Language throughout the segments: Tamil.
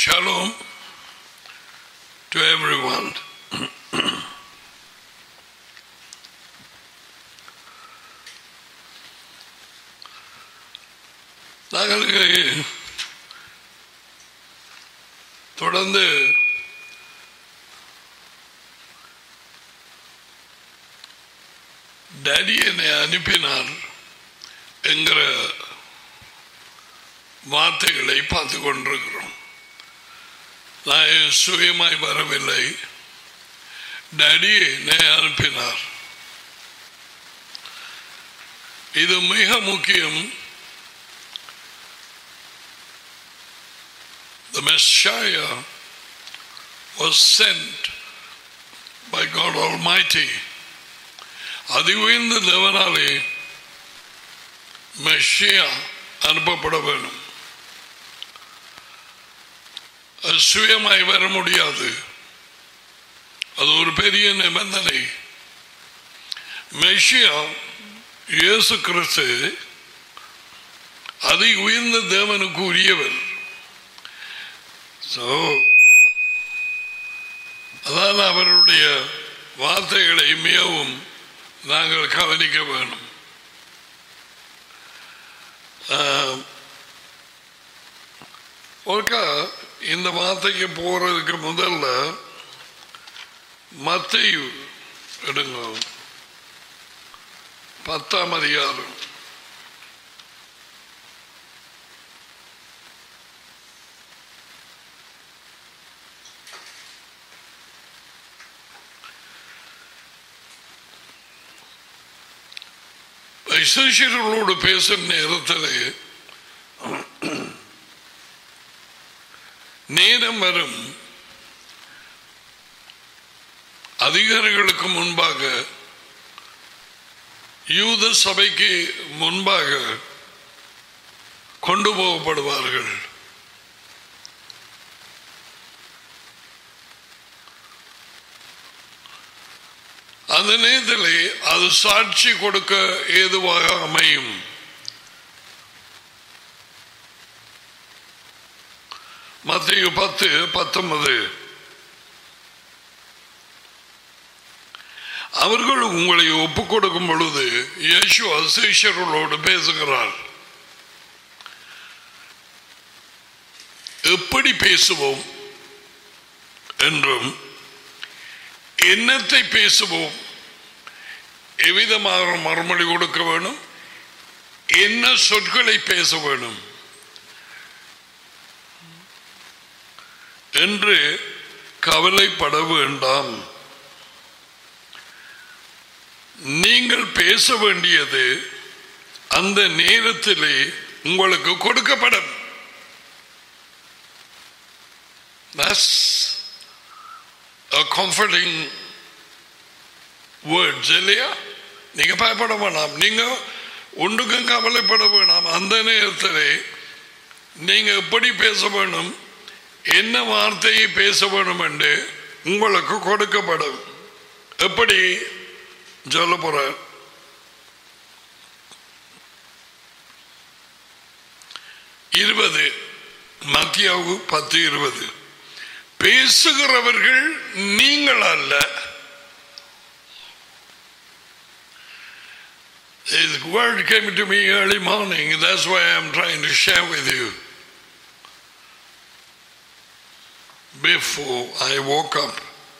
Shalom to everyone. நாங்கள் தொடர்ந்து டேடி என்னை அனுப்பினார் என்கிற வார்த்தைகளை பார்த்து கொண்டிருக்கிறோம் நான் சுயமாய் வரவில்லை டேடி என்னை அனுப்பினார் இது மிக முக்கியம் The Messiah was sent by God Almighty. அதி உயர்ந்த தேவனாலே மெஷியா அனுப்பப்பட வேண்டும் அது சுயமாய் வர முடியாது அது ஒரு பெரிய நிபந்தனை மெஷியா இயேசு கிறிஸ்து அதி உயர்ந்த தேவனுக்கு உரியவர் ஸோ அதான் அவருடைய வார்த்தைகளை மிகவும் நாங்கள் கவனிக்க வேணும் ஒருக்கா இந்த வார்த்தைக்கு போறதுக்கு முதல்ல மத்தையு எடுங்க பத்தாம் அதிகாரம் விசேஷர்களோடு பேசும் நேரத்தில் நேரம் வரும் அதிகாரிகளுக்கு முன்பாக யூத சபைக்கு முன்பாக கொண்டு போகப்படுவார்கள் அந்த நேரத்திலே அது சாட்சி கொடுக்க ஏதுவாக அமையும் மத்திய பத்து பத்தொன்பது அவர்கள் உங்களை ஒப்புக் கொடுக்கும் பொழுது இயேசு அசேஷர்களோடு பேசுகிறார் எப்படி பேசுவோம் என்றும் என்னத்தை பேசுவோம் எவ்விதமாக மறுமொழி கொடுக்க வேணும் என்ன சொற்களை பேச வேணும் என்று கவலைப்பட வேண்டாம் நீங்கள் பேச வேண்டியது அந்த நேரத்திலே உங்களுக்கு கொடுக்கப்படும் That's a comforting words இல்லையா நீங்க பயப்பட வேணாம் நீங்க ஒன்றுக்கும் கவலைப்பட வேணாம் அந்த நேரத்தில் நீங்க எப்படி பேச வேணும் என்ன வார்த்தையை பேச வேணும் என்று உங்களுக்கு கொடுக்கப்படும் எப்படி சொல்ல போற இருபது மத்தியாவு பத்து இருபது பேசுகிறவர்கள் நீங்கள் அல்ல His word came to me early morning. That's why I'm trying to share with you. Before I woke up.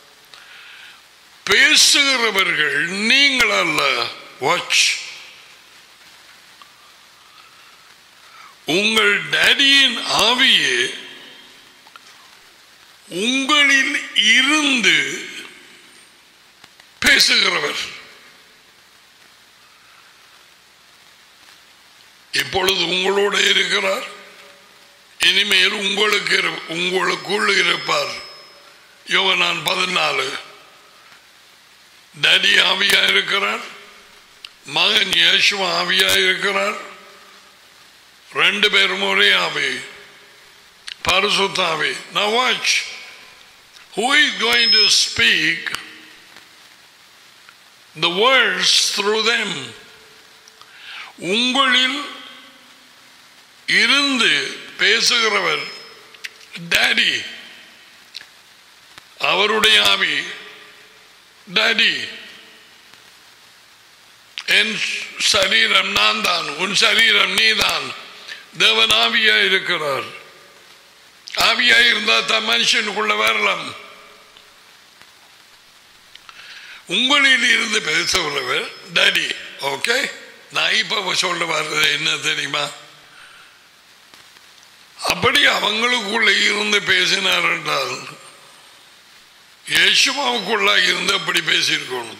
பேசுகிறவர்கள் நீங்கள் அல்ல வாட்ச் உங்கள் டேடியின் ஆவியே உங்களில் இருந்து பேசுகிறவர் இப்பொழுது உங்களோட இருக்கிறார் இனிமேல் உங்களுக்கு உங்களுக்குள் இருப்பார் யோவனான் பதினாலு டேடி ஆவியா இருக்கிறார் மகன் யேசு ஆவியா இருக்கிறார் ரெண்டு பேரும் ஒரே ஆவி பரிசுத்தாவி Now watch. Who is going to speak the words through them? உங்களில் இருந்து பேசுகிறவர் டாடி அவருடைய ஆவி டாடி என் சரீரம் நான் தான் உன் சரீரம் நீதான் தேவன் ஆவியா இருக்கிறார் ஆவியா இருந்தா தான் மனுஷனுக்குள்ள வரலாம் உங்களில் இருந்து பேசுகிறவர் டாடி ஓகே நான் இப்ப சொல்ல வர்றது என்ன தெரியுமா அப்படி அவங்களுக்குள்ள இருந்து பேசினார் என்றால் இயேசுமாவுக்குள்ள இருந்து அப்படி பேசியிருக்கணும்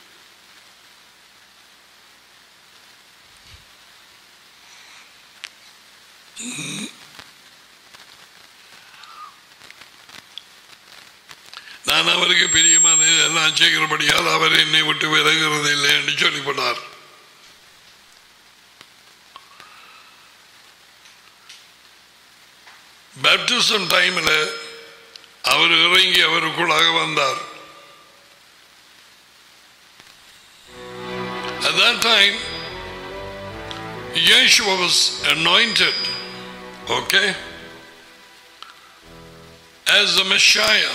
நான் அவருக்கு பிரியமான எல்லாம் செய்கிறபடியால் அவர் என்னை விட்டு விலகிறது இல்லை என்று சொல்லிவிட்டார் பேப்டிசம் டைமில் அவர் இறங்கி அவருக்குள்ளாக வந்தார் At that time, Yeshua was anointed, okay, as the Messiah.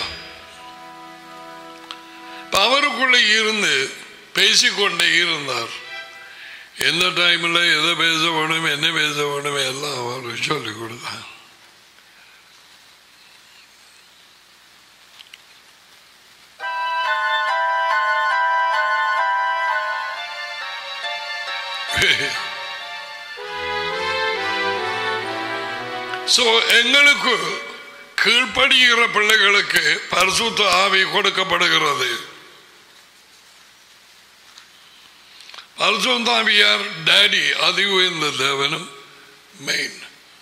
இப்ப அவருக்குள்ள இருந்து பேசிக்கொண்டே இருந்தார் எந்த டைமில் எதை பேச வேணும் என்ன பேச வேணும் எல்லாம் அவர் சொல்லிக் கொடுத்தார் சோ எங்களுக்கு கீழ்ப்படுகிற பிள்ளைகளுக்கு பரிசுத்த ஆவி கொடுக்கப்படுகிறது பரிசுத்த ஆவியார் டாடி அது உயர்ந்த தேவனும் மெயின்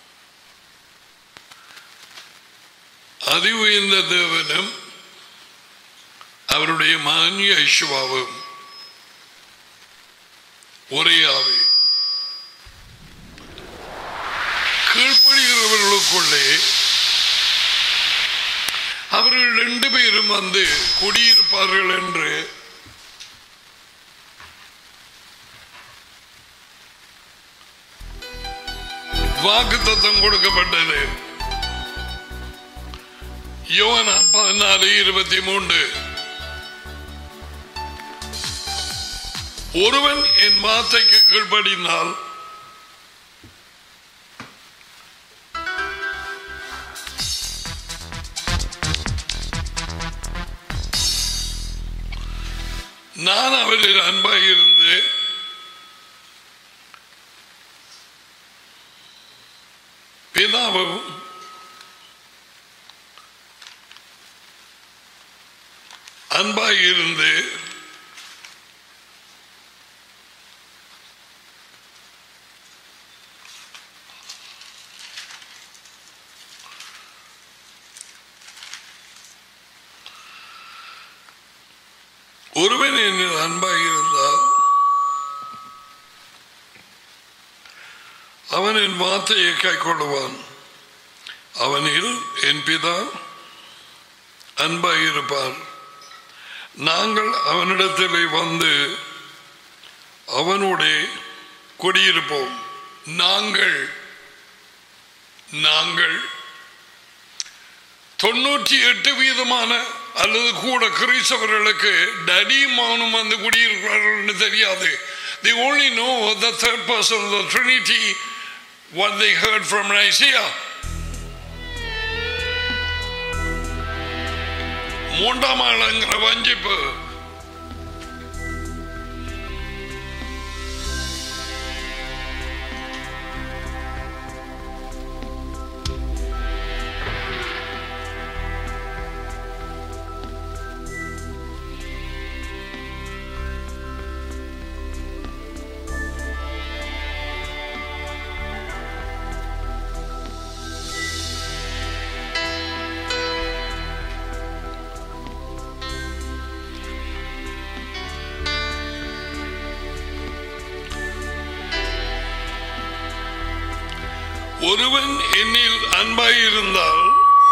அதி உயர்ந்த தேவனும் அவருடைய மகன் ஐஷுவாவும் ஒரே ஆவி கீழ்ப்படுகிறவர்களுக்குள்ளே அவர்கள் ரெண்டு பேரும் வந்து குடியிருப்பார்கள் என்று வாக்கு தத்தம் கொடுக்கப்பட்டது யோனா பதினாலு இருபத்தி மூன்று ஒருவன் என் வார்த்தைக்கு கீழ்ப்படினால் நான் அவரில் அன்பாக இருந்து பிதாவும் அன்பாக இருந்து ஒருவன் என்னில் அன்பாக இருந்தால் அவன் என் வார்த்தையை கை கொள்ளுவான் அவனில் என் பிதா அன்பாக இருப்பார் நாங்கள் அவனிடத்தில் வந்து அவனோட குடியிருப்போம் நாங்கள் நாங்கள் தொண்ணூற்றி எட்டு வீதமான அல்லது கூட கிறிஸ்தவர்களுக்கு டடிமானும் வந்து குடியிருக்கிறார்கள் தெரியாது they only know the third person of the trinity what they heard from Isaiah மூன்றாம் ஆளுங்கிற வஞ்சிப்பு ஒருவன் என்னில் அன்பாயிருந்தால்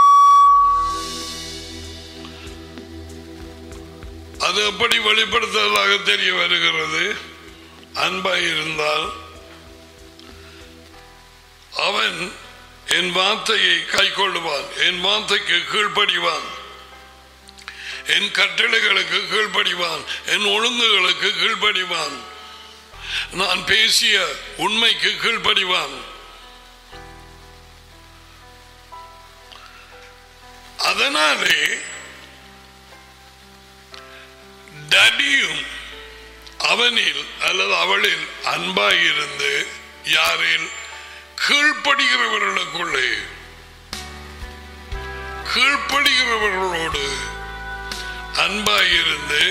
அது எப்படி வெளிப்படுத்துவதாக தெரிய வருகிறது அன்பாயிருந்தால் அவன் என் வார்த்தையை கை கொள்ளுவான் என் வார்த்தைக்கு கீழ்ப்படிவான் என் கட்டளைகளுக்கு கீழ்ப்படிவான் என் ஒழுங்குகளுக்கு கீழ்ப்படிவான் நான் பேசிய உண்மைக்கு கீழ்ப்படிவான் அதனாலே டடியும் அவனில் அல்லது அவளில் அன்பாயிருந்து யாரில் கீழ்ப்படுகிறவர்களுக்குள்ளே கீழ்ப்படுகிறவர்களோடு அன்பாயிருந்து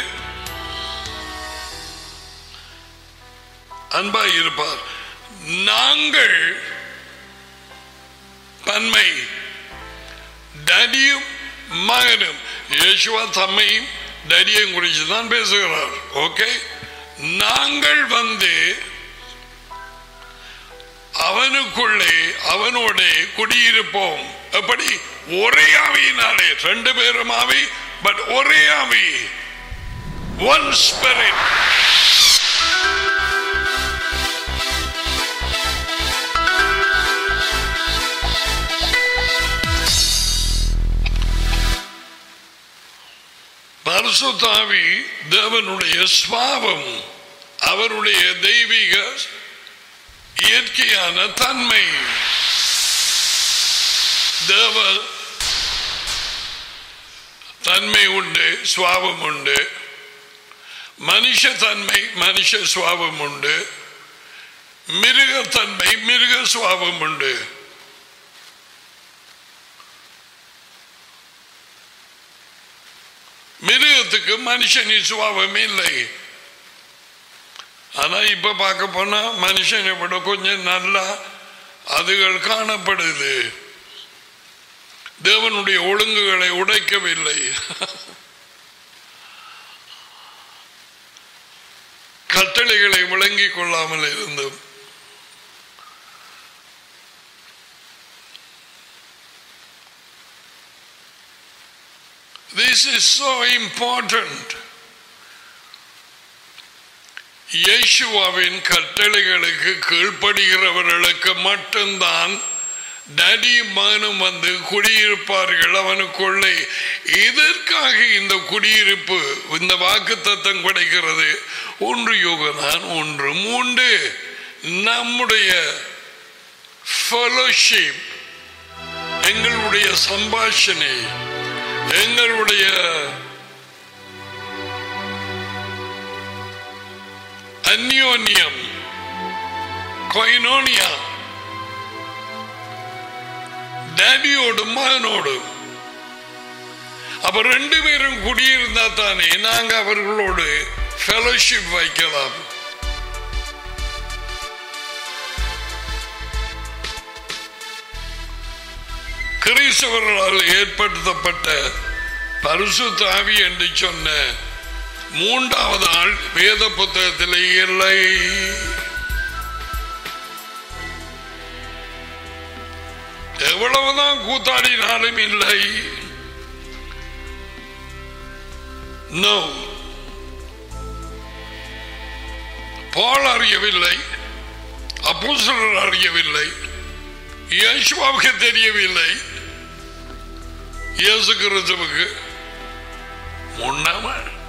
அன்பாயிருப்பார் நாங்கள் பன்மை டடியும் மகனும் யேசுவா தம்மையும் டடியும் குறித்து தான் பேசுகிறார் ஓகே நாங்கள் வந்து அவனுக்குள்ளே அவனோட குடியிருப்போம் எப்படி ஒரே ஆவியினாலே ரெண்டு பேரும் ஆவி பட் ஒரே ஆவி ஒன் ஸ்பிரிட் பரிசுத்தாவி தேவனுடைய சுவாபம் அவருடைய தெய்வீக இயற்கையான தன்மை தேவ தன்மை உண்டு சுவாபம் உண்டு மனுஷ தன்மை மனுஷ சுவாபம் உண்டு மிருகத்தன்மை மிருக சுவாபம் உண்டு மிருகத்துக்கு மனுஷனின் சுவாபம் இல்லை ஆனா இப்ப பார்க்க போனா மனுஷனை விட கொஞ்சம் நல்லா அதுகள் காணப்படுது தேவனுடைய ஒழுங்குகளை உடைக்கவில்லை கட்டளைகளை விளங்கிக் கொள்ளாமல் இருந்தும் This is so important. இயேசுவாவின் கட்டளைகளுக்கு கீழ்ப்படுகிறவர்களுக்கு மட்டும்தான் டடி மகனும் வந்து குடியிருப்பார்கள் அவனுக்குள்ளே இதற்காக இந்த குடியிருப்பு இந்த வாக்கு தத்தம் கிடைக்கிறது ஒன்று யோகனான் ஒன்று மூன்று நம்முடைய ஃபெலோஷிப் எங்களுடைய சம்பாஷணை எங்களுடைய அந்யோன்யம் கொயினோனியா டேடியோடும் மகனோடும் அப்ப ரெண்டு பேரும் குடியிருந்தா தானே நாங்க அவர்களோடு ஃபெலோஷிப் வைக்கலாம் கிறிஸ்தவர்களால் ஏற்படுத்தப்பட்ட பரிசுத்த ஆவி என்று சொன்ன மூன்றாவது ஆள் வேத புத்தகத்தில் இல்லை எவ்வளவுதான் கூத்தாடினாலும் இல்லை நோ பால் அறியவில்லை அப்போஸ்தலர் அறியவில்லை இயேசுவாவுக்கு தெரியவில்லை இயேசு கிறிஸ்துவுக்கு முன்னாம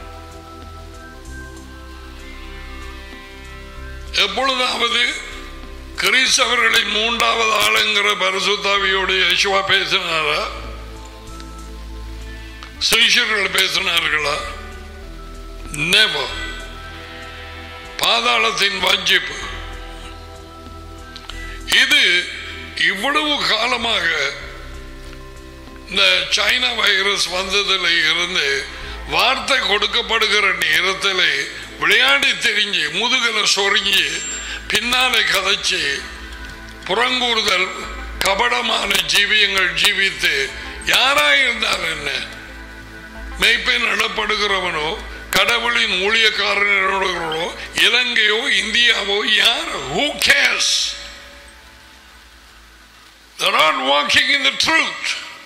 எப்பொழுதாவது கிறிஸ்தவர்களின் மூன்றாவது ஆளுங்கிற பரிசுத்தாவியோடு யேசுவா பேசினாரா சிஷியர்கள் பேசினார்களா நெவர் பாதாளத்தின் வஞ்சிப்பு இது இவ்வளவு காலமாக இந்த சைனா வைரஸ் வந்ததில் இருந்து வார்த்தை கொடுக்கப்படுகிற நேரத்தில் விளையாடி தெரிஞ்சு முதுகல சொருங்கி பின்னாலே கதைச்சு புறங்கூறுதல் கபடமான ஜீவியங்கள் ஜீவித்து யாராயிருந்தால் என்ன மெய்ப்பெண் நடப்படுகிறவனோ கடவுளின் ஊழியக்காரர்களோ இலங்கையோ இந்தியாவோ யார் who cares They're not walking in the truth.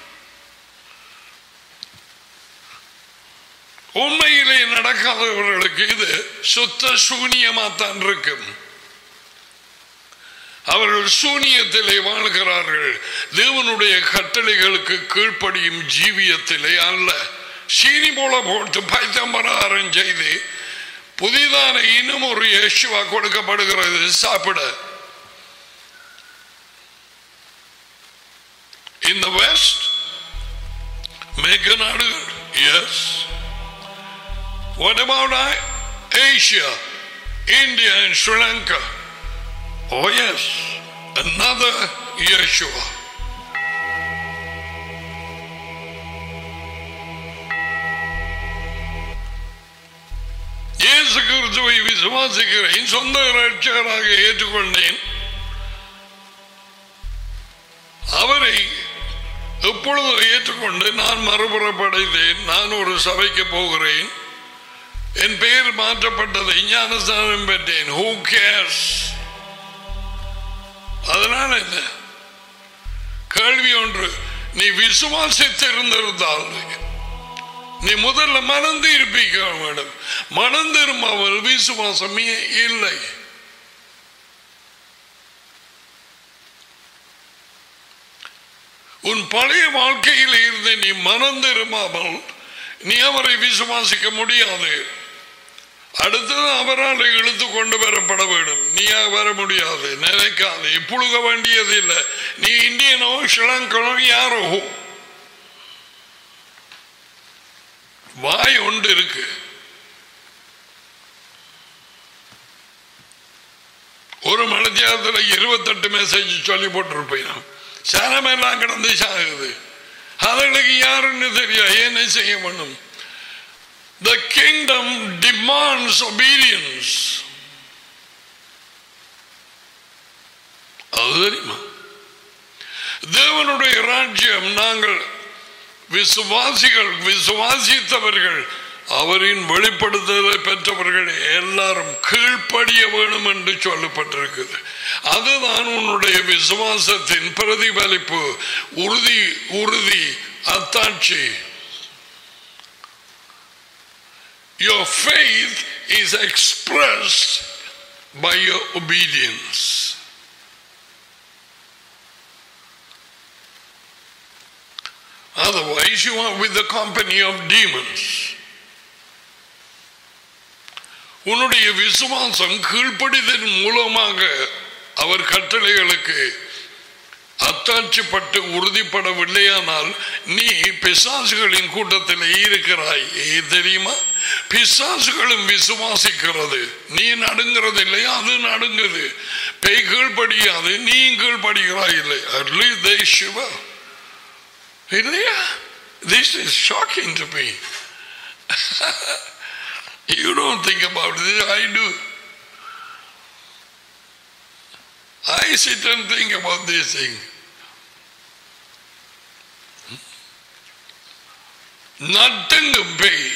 உண்மையிலே நடக்காதவர்களுக்கு இது சுத்த சூனியமாத்தான் இருக்கும் அவர்கள் சூனியத்திலே வாழ்கிறார்கள் தேவனுடைய கட்டளைகளுக்கு கீழ்ப்படியும் ஜீவியத்திலே அல்ல சீனி போல போட்டு பைத்தம்பராரம் செய்து புதிதான இன்னும் ஒரு இயேசுவா கொடுக்கப்படுகிறது சாப்பிட In the West, மேற்கு நாடுகள் yes What about I- Asia, India, and Sri Lanka? Oh, yes, another Yeshua. இயேசு கிறிஸ்துவை விசுவாசிக்கிறேன் சொந்த ரட்சகராக ஏற்றுக்கொண்டேன் அவரை எப்பொழுது ஏற்றுக்கொண்டு நான் மறுபுறப்படைந்தேன் நான் ஒரு சபைக்கு போகிறேன் என் பெயர் மாற்றப்பட்டதை ஞானஸ்தானம் பெற்றேன் ஹூ கேர்ஸ் அதனால என்ன கேள்வி ஒன்று நீ விசுவாசித்திருந்திருந்தால் நீ முதல்ல மணந்து இருப்பீங்க மேடம் மணந்திருமாமல் விசுவாசமே இல்லை உன் பழைய வாழ்க்கையில் இருந்து நீ மணந்திருமாமல் நீ அவரை விசுவாசிக்க முடியாது அடுத்தது அவரால் இழுத்து கொண்டு வரப்பட வேண்டும் நீயா வர முடியாது நினைக்காது புழுக வேண்டியது இல்லை நீ இந்தியனோ ஸ்ரீலங்கனோ யாரோ வாய் ஒன்று இருக்கு ஒரு மணித்தியாரத்தில் இருபத்தெட்டு மெசேஜ் சொல்லி போட்டிருப்பேன் சனமெல்லாம் கிடந்து சாகுது அதுகளுக்கு யாருன்னு தெரியும் என்ன செய்ய பண்ணும் The kingdom demands obedience. அது தெரியுமா தேவனுடைய ராஜ்யம் நாங்கள் விசுவாசிகள் விசுவாசித்தவர்கள் அவரின் வெளிப்படுத்தலை பெற்றவர்கள் எல்லாரும் கீழ்ப்படிய வேணும் என்று சொல்லப்பட்டிருக்குது அதுதான் உன்னுடைய விசுவாசத்தின் பிரதிபலிப்பு உறுதி உறுதி அத்தாட்சி Your faith is expressed by your obedience. Otherwise, you are with the company of demons. உன்னுடைய விசுவாசம் கீழ்ப்படிதன் மூலமாக அவர் கட்டளைகளுக்கு அத்தாட்சிப்பட்டு உறுதிப்படவில்லையானால் நீ பிசாசுகளின் கூட்டத்தில் இருக்கிறாய் ஏன் தெரியுமா பிசாசுகளும் விசுவாசிக்கிறது நீ நடுங்கிறது இல்லையா அது நடுங்குது பேய் கீழ்படியாது நீ கீழ்படுகிறாய் இல்லை அட்லீஸ்ட் they shiver. இல்லையா this is shocking to me you don't think about this I do I sit and think about this thing. நட்டுங்கும் பேய்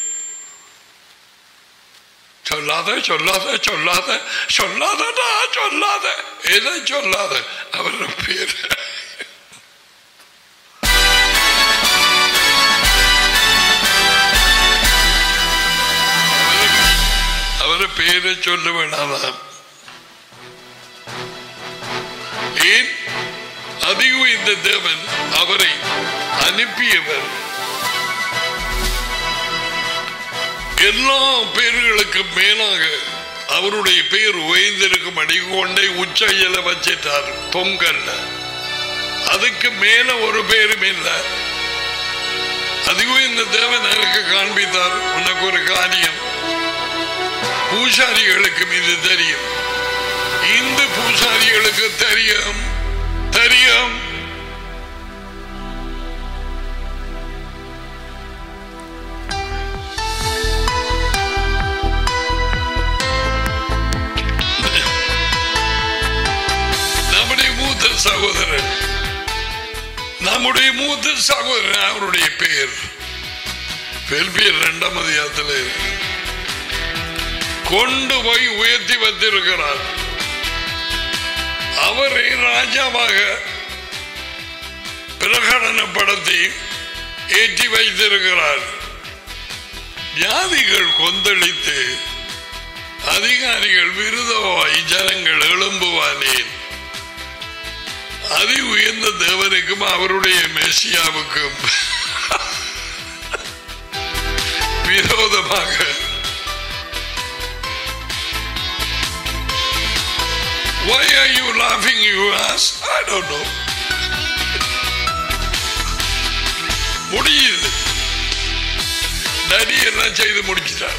சொல்லாத சொல்லாத சொல்லாத சொல்லாதடா சொல்லாத எதை சொல்லாத அவர பேர் அவர பேரை சொல்ல வேணாதான் ஏன் அதிகம் இந்த தேவன் அவரை அனுப்பியவர் எல்லா பேர்களுக்கு மேலாக அவருடைய பேர் உயர்ந்திருக்கும்படி கொண்டே உச்சையில வச்சிட்டார் பொங்கல்ல அதுக்கு மேல ஒரு பேரும் இல்லை அதுவும் இந்த தேவன் எனக்கு காண்பித்தார் உனக்கு ஒரு காரியம் பூசாரிகளுக்கும் இது தெரியும் இந்து பூசாரிகளுக்கு தெரியும் தெரியும் நம்முடைய மூத்த சகோதரன் நம்முடைய மூத்த சகோதரன் அவருடைய பெயர் பெல்பியர் இரண்டாம் அதிகாரத்தில் இருக்கு கொண்டு போய் உயர்த்தி வந்திருக்கிறார் அவரை ராஜாவாக பிரகடனப்படுத்தி ஏற்றி வைத்திருக்கிறார் ஜாதிகள் கொந்தளித்து அதிகாரிகள் விருதவாய் ஜனங்கள் எழும்புவானேன் அதி உயர்ந்த தேவனுக்கும் அவருடைய மெசியாவுக்கும் விரோதமாக Why are you laughing, you ask? I don't know. முடியுது நடி எல்லாம் செய்து முடிச்சிட்டார்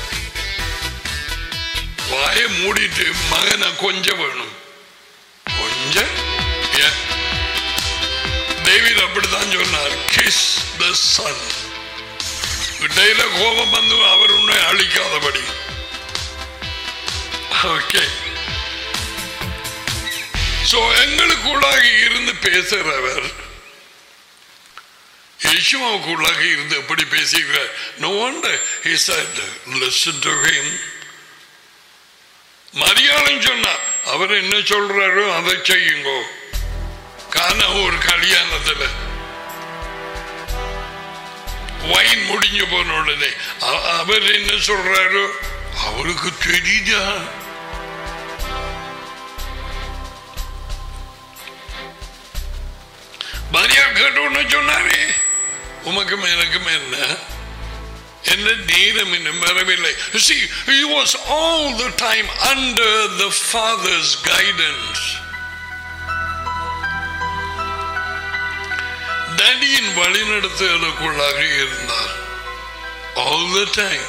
வாயை மூடிட்டு மகனை கொஞ்சம் வேணும் கொஞ்சம் ஏன்? டேவிட் அப்படித்தான் சொன்னார் கிஸ் த சன் இடையில கோபம் வந்து அவர் உன்னை அழிக்காதபடி ஓகே சோ எங்களுக்குள்ளாக இருந்து பேசுறவர் யேசுவாவுக்குள்ளாக இருந்து எப்படி பேசுகிறார் no wonder he said listen to him மரியாதை சொன்னா அவர் என்ன சொல்றாரோ அதை செய்யுங்கோ காண ஒரு கல்யாணத்துல வைன் முடிஞ்சு போன உடனே அ- அவர் என்ன சொல்றாரோ அவருக்கு தெரியுதா மரியா கேட்டோன்னு சொன்னாரே உமக்கும் எனக்கும் என்ன என்ன நேரம் இன்னும் வரவில்லை You see he was all the time under the father's guidance டடியின் வழிநடத்துதலுக்குள்ளாக இருந்தார் all the time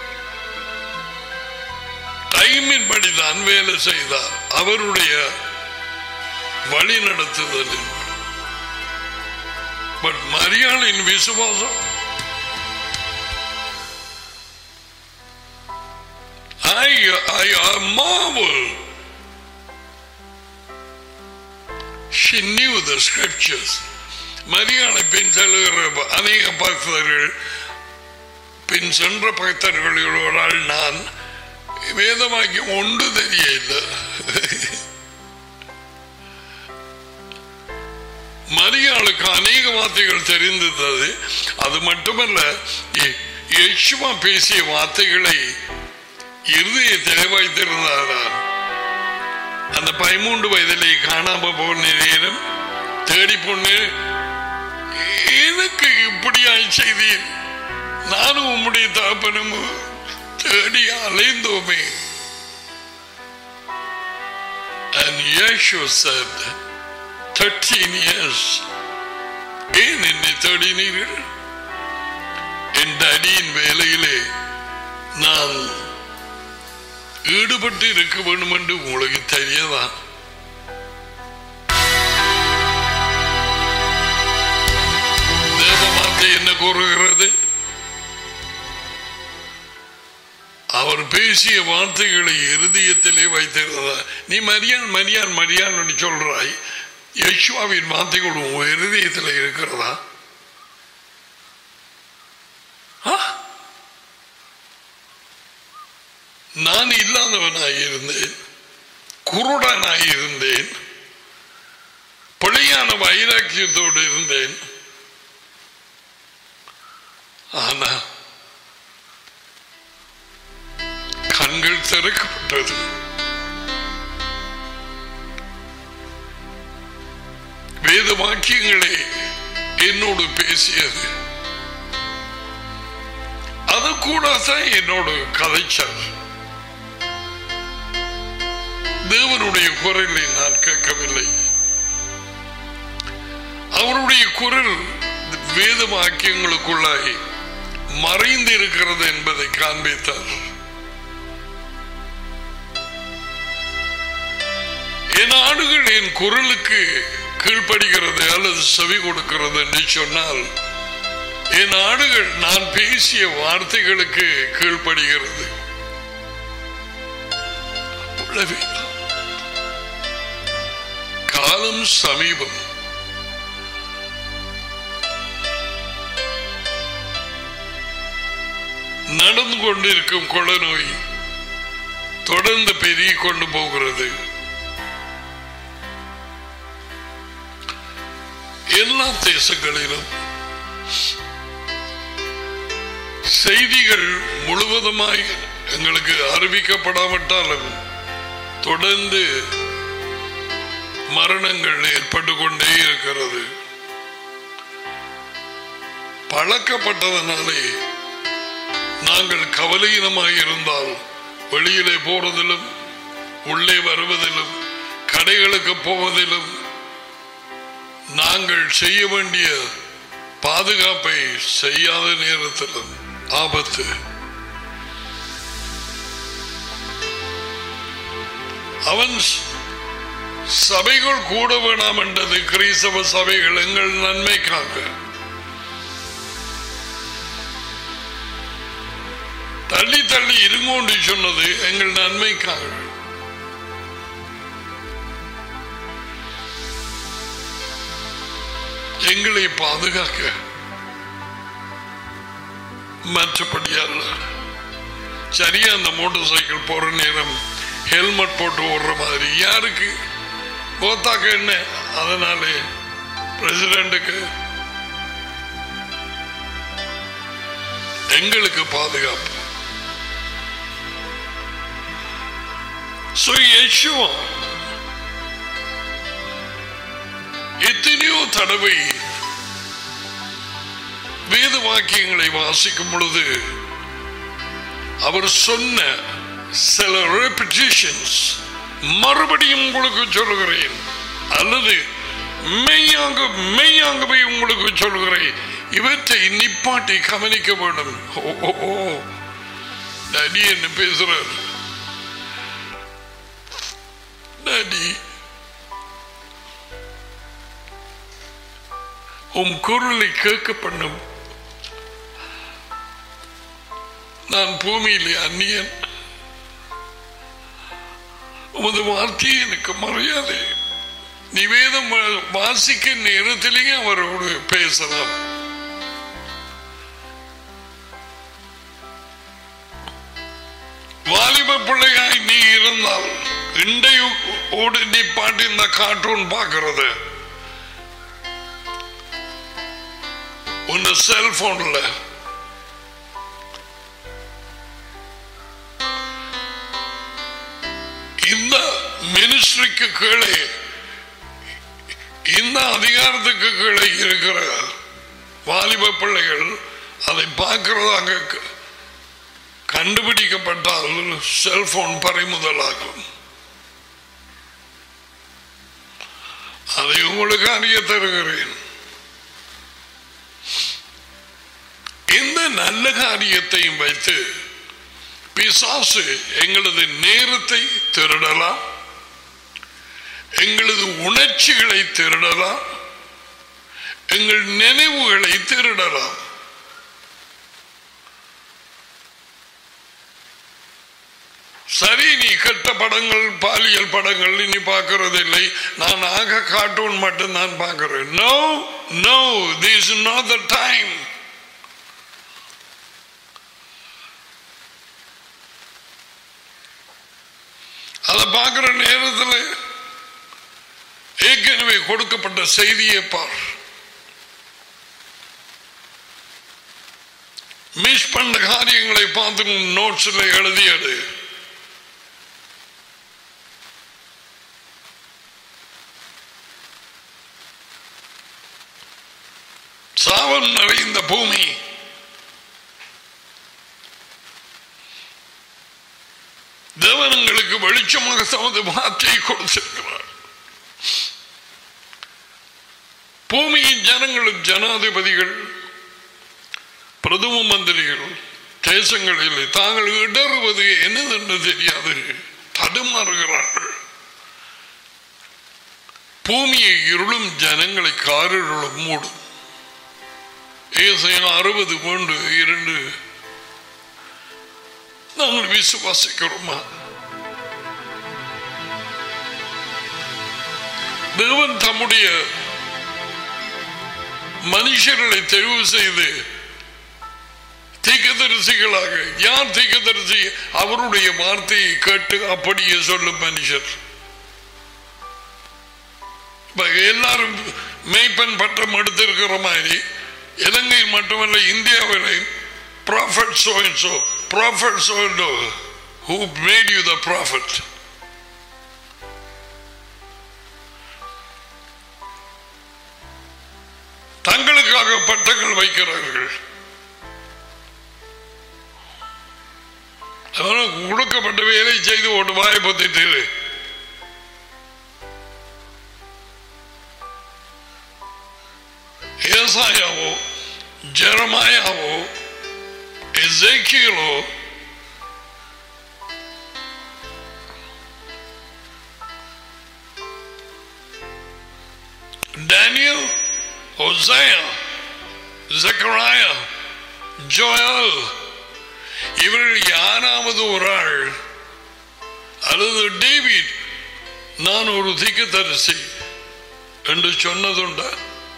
டைமின் படிதான் வேலை செய்தார் அவருடைய வழி நடத்துதலில் பட் மரியாளின் விசுவாசம் I, I, I marvel. She knew the scriptures. மரியாதை பின் செல்கிற அநேக பக்தர்கள் பின் சென்ற பக்தர்களில் ஒரு ஆள் நான் வேதமாக்கி ஒன்று தெரியல மரியாளுக்கு அநேக வார்த்தைகள் தெரிந்தது அது மட்டுமல்ல யே- யேசுவா பேசிய வார்த்தைகளை இருதயத்திலே வைத்திருந்தாரா அந்த பதிமூன்று வயதிலே காணாம போன நேரம் தேடி பொண்ணு எனக்கு இப்படியாய் செய்தீர் நானும் உம்முடைய தகப்பனும் தேடி அலைந்தோமே And Yeshua said, 13 years. ஏன் என்னை தேடினீர்கள் என் அடியின் வேலையிலே நான் ஈடுபட்டு இருக்க வேண்டும் என்று உங்களுக்கு தெரியதா தேவ வார்த்தை என்ன கூறுகிறது அவர் பேசிய வார்த்தைகளை இருதயத்திலே வைத்திருந்தார் நீ மரியான் மரியான் மரியான் சொல்றாய் யஷ்வாவின் வார்த்தைகள் உன் இருதயத்தில் இருக்கிறதா ஆ? நான் இல்லாதவனாய் இருந்தேன் குருடனாய் இருந்தேன் பிழையான வைராக்கியத்தோடு இருந்தேன் ஆனா கண்கள் திறக்கப்பட்டது வேத வாக்கியங்களே என்னோடு பேசியது அது கூட தான் என்னோடு கதைச்சார் தேவனுடைய குரலை நான் கேட்கவில்லை அவருடைய குரல் வேத வாக்கியங்களுக்குள்ளாய் மறைந்து இருக்கிறது என்பதை காண்பித்தார் என் ஆடுகள் என் குரலுக்கு கீழ்ப்படுகிறது அல்லது செவி கொடுக்கிறது என்று சொன்னால் என் ஆடுகள் நான் பேசிய வார்த்தைகளுக்கு கீழ்ப்படுகிறது அவ்வளவே. காலம் சமீபம் நடந்து கொண்டிருக்கும் கொள்ள நோய் தொடர்ந்து பெருகிக் கொண்டு போகிறது எல்லா தேசங்களிலும் செய்திகள் முழுவதுமாய் எங்களுக்கு அறிவிக்கப்படாவிட்டாலும் தொடர்ந்து மரணங்கள் ஏற்பட்டு கொண்டே இருக்கிறது பழக்கப்பட்டதனாலே நாங்கள் கவலையினமாக இருந்தால் வெளியிலே போறதிலும் உள்ளே வருவதிலும் கடைகளுக்கு போவதிலும் நாங்கள் செய்ய வேண்டிய பாதுகாப்பை செய்யாத நேரத்திலும் ஆபத்து அவன் சபைகள் கூட வேணாம் என்றது கிறிஸ்தவ சபைகள் எங்கள் நன்மைக்காக தள்ளி தள்ளி இருங்கோண்டு சொன்னது எங்கள் நன்மைக்காக எங்களை பாதுகாக்க மற்றபடி அல்ல சரியா அந்த மோட்டார் சைக்கிள் போற நேரம் ஹெல்மெட் போட்டு ஓடுற மாதிரி யாருக்கு கோத்தாக்க என்ன அதனாலே பிரசிடென்ட்டுக்கு எங்களுக்கு பாதுகாப்பு So, யெஷுவா எத்தனையோ தடவை வேத வாக்கியங்களை வாசிக்கும் பொழுது அவர் சொன்ன சில ரெப்பிட்டேஷன்ஸ் மறுபடியும் உங்களுக்கு சொல்லுகிறேன் அல்லது மெய்யாக மெய்யாகவே உங்களுக்கு சொல்லுகிறேன் இவற்றை நிப்பாட்டி கவனிக்க வேண்டும் ஓ, ஓ, ஓ. டாடி என்ன பேசுறார் டாடி உம் குரலை கேட்க பண்ணும் நான் பூமியிலே அந்நியன் உமது வார்த்தையை எனக்கு மரியாதை நிவேதம் வாசிக்க நேரத்திலேயே அவரோடு பேசலாம் வாலிப பிள்ளையாய் நீ இருந்தால் இண்டையோடு நீ பாட்டு இந்த கார்ட்டூன் பார்க்கறது உன் செல்போன்ல இந்த மினிஸ்ட்ரிக்கு கீழே இந்த அதிகாரத்துக்கு கீழே இருக்கிற வாலிப பிள்ளைகள் அதை பார்க்கிறதாக க- கண்டுபிடிக்கப்பட்டால் செல்போன் பறிமுதலாகும் அதை உங்களுக்கு அறிய தருகிறேன் இந்த நல்ல காரியத்தையும் வைத்து பிசாசு எங்களது நேரத்தை திருடலாம் எங்களது உணர்ச்சிகளை திருடலாம் எங்கள் நினைவுகளை திருடலாம் சரி நீ கெட்ட படங்கள் பாலியல் படங்கள் நீ பார்க்கறது இல்லை நான் ஆக கார்ட்டூன் மட்டும் தான் பார்க்கிறேன் no no this not the time அதை பார்க்கிற நேரத்தில் ஏற்கனவே கொடுக்கப்பட்ட செய்தியை பார் மிஸ் பண்ண காரியங்களை பார்த்து நோட்ஸ்ல எழுதியது சாவம் நிறைந்த பூமி தேவனங்களுக்கு வெளிச்சமாக தமது வார்த்தையை கொடுத்திருக்கிறார் பூமியின் ஜனங்களும் ஜனாதிபதிகள் பிரதம மந்திரிகள் தேசங்களில் தாங்கள் இடறுவது என்னதென்று தெரியாது தடுமாறுகிறார்கள் பூமியை இருளும் ஜனங்களை காரிருளும் மூடும் ஏசையா அறுபது கொண்டு இரண்டு நாங்கள் விசுவாசிக்கிறோமா தேவன் தம்முடைய மனுஷர்களை தெரிவு செய்து தீக்கதரிசிகளாக யார் தீக்கதரிசி அவருடைய வார்த்தையை கேட்டு அப்படியே சொல்லும் மனுஷர் இப்ப எல்லாரும் மேய்ப்பன் பட்டம் எடுத்திருக்கிற மாதிரி இலங்கை மட்டுமல்ல இந்தியாவிலே prophet so and so prophet so and so who made you the prophet உனக்காக பட்டங்கள் வைக்கிறார்கள் அவனுக்கு கொடுக்கப்பட்ட வேலை செய்து ஒரு வாயை பொத்திட்டு இரு. ஏசாயாவோ ஜெரமாயாவோ எசேக்கியலோ டேனியல் ஒசையா ஜக்கராயா ஜோயல் இவர்கள் யாராவது ஒரு ஆள் அல்லது டேவிட் நான் ஒரு தீர்க்கதரிசி என்று சொன்னதுண்டா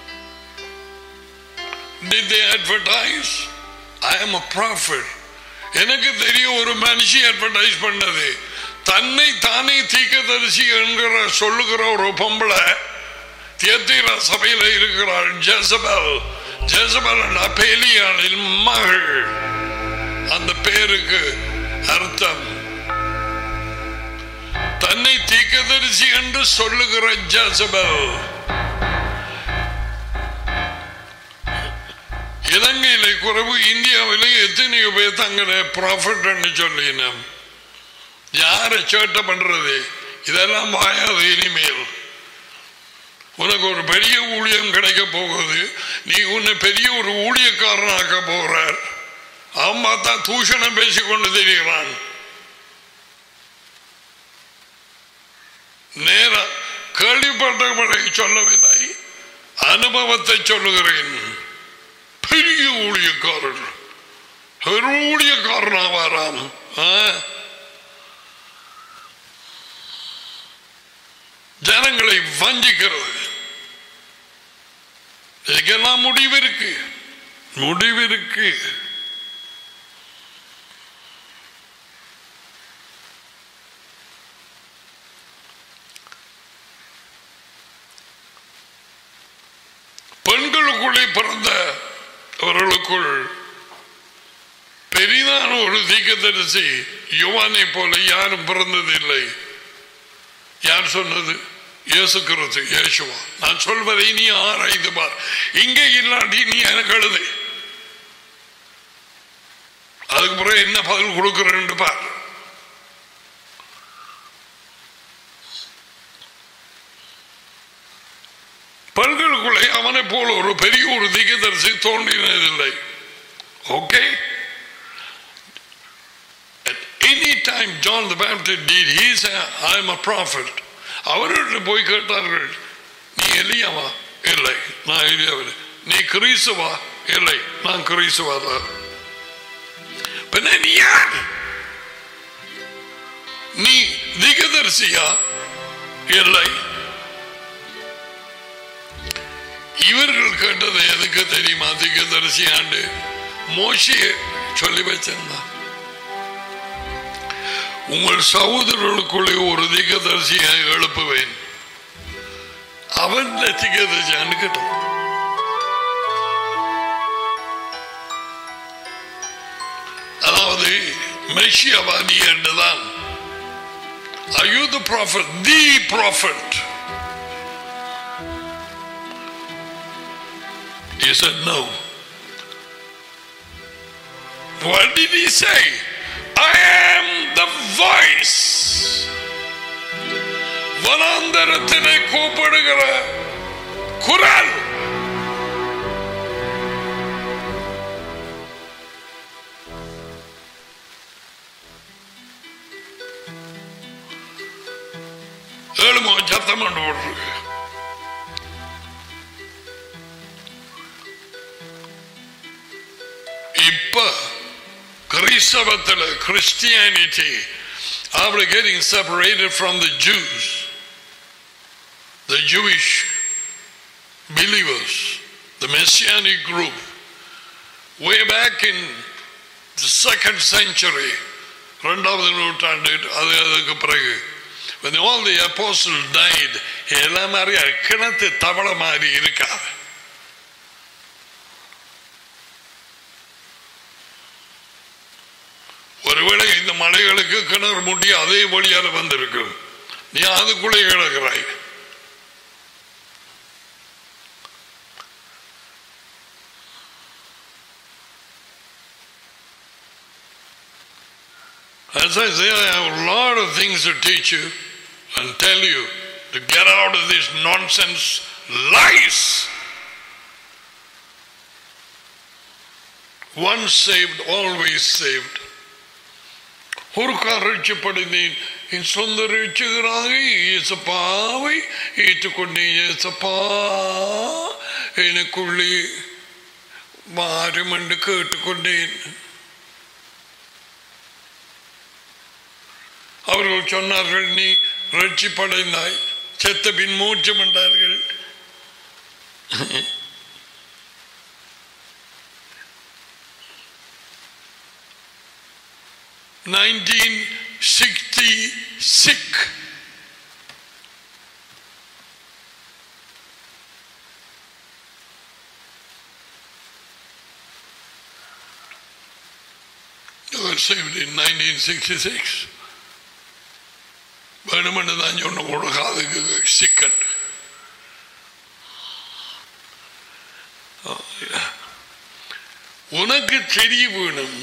Did they advertise? I am a prophet. எனக்கு தெரியும் ஒரு மனுஷி அட்வர்டைஸ் பண்ணது தன்னை தானே தீர்க்கதரிசி என்கிற சொல்லுகிற ஒரு பொம்பளை தியத்தீர சபையில இருக்கிறாள் ஜெசபல் ஜெசபல் பேலியாளின் மகள் அந்த பேருக்கு அர்த்தம் தன்னை தீர்க்கதரிசி என்று சொல்லுகிற ஜெசபல் இலங்கையில குறைவு இந்தியாவில எத்தனையோ பேர் தங்களை ப்ராஃபிட் சொல்லினோம் யாரை சேட்டை பண்றது இதெல்லாம் வாயாது இனிமேல் உனக்கு ஒரு பெரிய ஊழியம் கிடைக்க போகுது நீ உன்னை பெரிய ஒரு ஊழியக்காரனாக்க போறார் அவன் பார்த்தா தூஷணம் பேசிக்கொண்டு தெரிகிறான் நேரா கேள்விப்பட்டவர்களை சொல்லவில்லை அனுபவத்தை சொல்லுகிறேன் பெரிய ஊழியக்காரர் ஒரு ஊழியக்காரனாவாராம் ஆ? ஜனங்களை வஞ்சிக்கிறது இதுக்கெல்லாம் முடிவு இருக்கு முடிவு இருக்கு பெண்களுக்குள்ளே பிறந்த அவர்களுக்குள் பெரிதான ஒரு தீக்கதரிசி யுவானை போல யாரும் பிறந்ததில்லை யார் சொன்னது இயேசு கிறிஸ்து இயேசுவா நான் சொல்வதை நீ ஆராய்ந்து பார் இங்கே இல்லாட்டி நீ எனக்கு எழுது அதுக்கு பிறகு என்ன பதில் கொடுக்கிறேன்னு பார் பெண்களுக்குள்ளே அவனை போல ஒரு பெரிய ஒரு திகதரிசி தோன்றினதில்லை okay At any time John the Baptist did, he said, I am a prophet. அவர்கிட்ட போய் கேட்டார்கள் நீ எலியாவா இல்லை நான் எலியாவில்லை நீ கிறிஸ்துவா இல்லை நான் கிறிஸ்துவா தான் பின்ன நீ யார் நீ திகதரிசியா இல்லை இவர்கள் கேட்டது எதுக்கு தெரியுமா திகதரிசி ஆண்டு மோசிய சொல்லி வச்சிருந்தான் உங்கள் சகோதரர்களுக்குள்ளே ஒரு திகதரிசியை எழுப்புவேன் அவன் திகதரிசியான்னு கேட்டான் அதாவது மெஷியவாதி என்றுதான் Are you the prophet? The prophet. He said, No. What did he say? I am the voice. வனாந்தரத்தினை கூப்பிடுகிற குரல் ஏழுமோ சத்தம் கொண்டு போட்டிருக்கு இப்ப கிறிஸ்தவத்தில் Christianity are getting separated from the Jews, the Jewish believers, the Messianic group. Way back in the second century, இரண்டாவது நூற்றாண்டு அது அதுக்கு பிறகு when all the apostles died எல்லா மாதிரி கிணத்து தவளை மாதிரி இருக்காது ஒருவேளை இந்த மலைகளுக்கு கிணறு முட்டி அதே வழியாக வந்திருக்கு நீ அதுக்குள்ளே கிடக்கிறாய் As I say, I have a lot of things to teach you and tell you to get out of these nonsense lies. Once saved, always saved. ஒரு ரட்சப்படுந்தேன் என் சொந்த ரட்சகராக இயேசப்பாவை ஏற்றுக்கொண்டேன் இயேசப்பா எனக்குள்ளே மாறும் என்று கேட்டுக்கொண்டேன் அவர்கள் சொன்னார்கள் நீ ரட்சிப்படைந்தாய் செத்த பின் மூச்சம் என்றார்கள் nineteen sixty six was saved in 1966 வேணுமென்று தான் சொன்ன கூட காதுக்கு சிக்கன் உனக்கு தெரிய வேணும்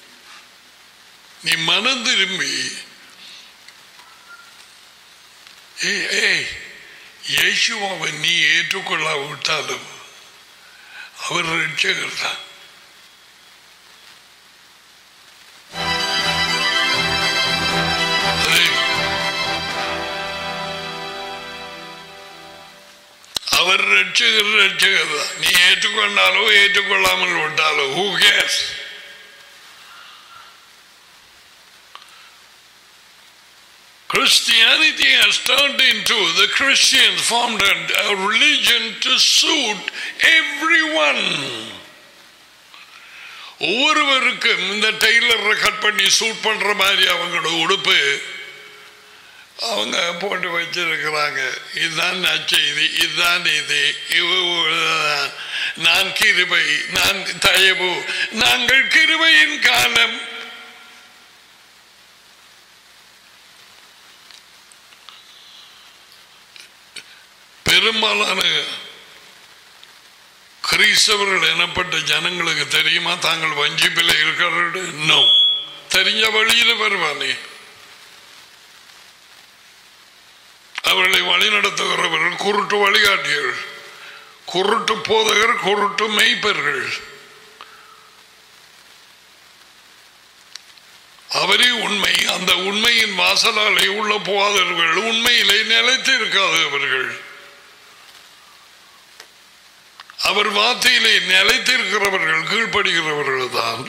நீ மனம் திரும்பி ஏய் ஏய் இயேசுவை நீ ஏற்றுக்கொள்ளாவிட்டாலும் அவர் ரட்சகர் தான் அதை அவர் ரட்சகர் ரட்சகர் தான் நீ ஏற்றுக்கொண்டாலோ ஏற்றுக்கொள்ளாமல் விட்டாலோ who cares Christianity has turned into the Christians formed a, a religion to suit everyone. ஒவ்வொருவருக்கும் இந்த டெய்லரை கட் பண்ணி சூட் பண்ற மாதிரி அவங்களோட உடுப்பு அவங்க போட்டு வச்சிருக்கிறாங்க இதுதான் நற்செய்தி இதுதான் இது இவ- நான் கிருபை நான் தயவு நாங்கள் கிருபையின் காலம் பெரும்பாலான கிறிஸ்தவர்கள் எனப்பட்ட ஜனங்களுக்கு தெரியுமா தாங்கள் வஞ்சிப்பில் இருக்கிறது நோ தெரிஞ்ச வழியில வருவானே அவர்களை வழிநடத்துகிறவர்கள் குருட்டு வழிகாட்டியர்கள் குருட்டு போதகர் குருட்டு மெய்ப்பர்கள் அவரே உண்மை அந்த உண்மையின் வாசலாலே உள்ள போகாதவர்கள் உண்மையிலே நிலைத்து இருக்காதவர்கள் அவர் வார்த்தையிலே நிலைத்திருக்கிறவர்கள் கீழ்ப்படுகிறவர்கள் தான்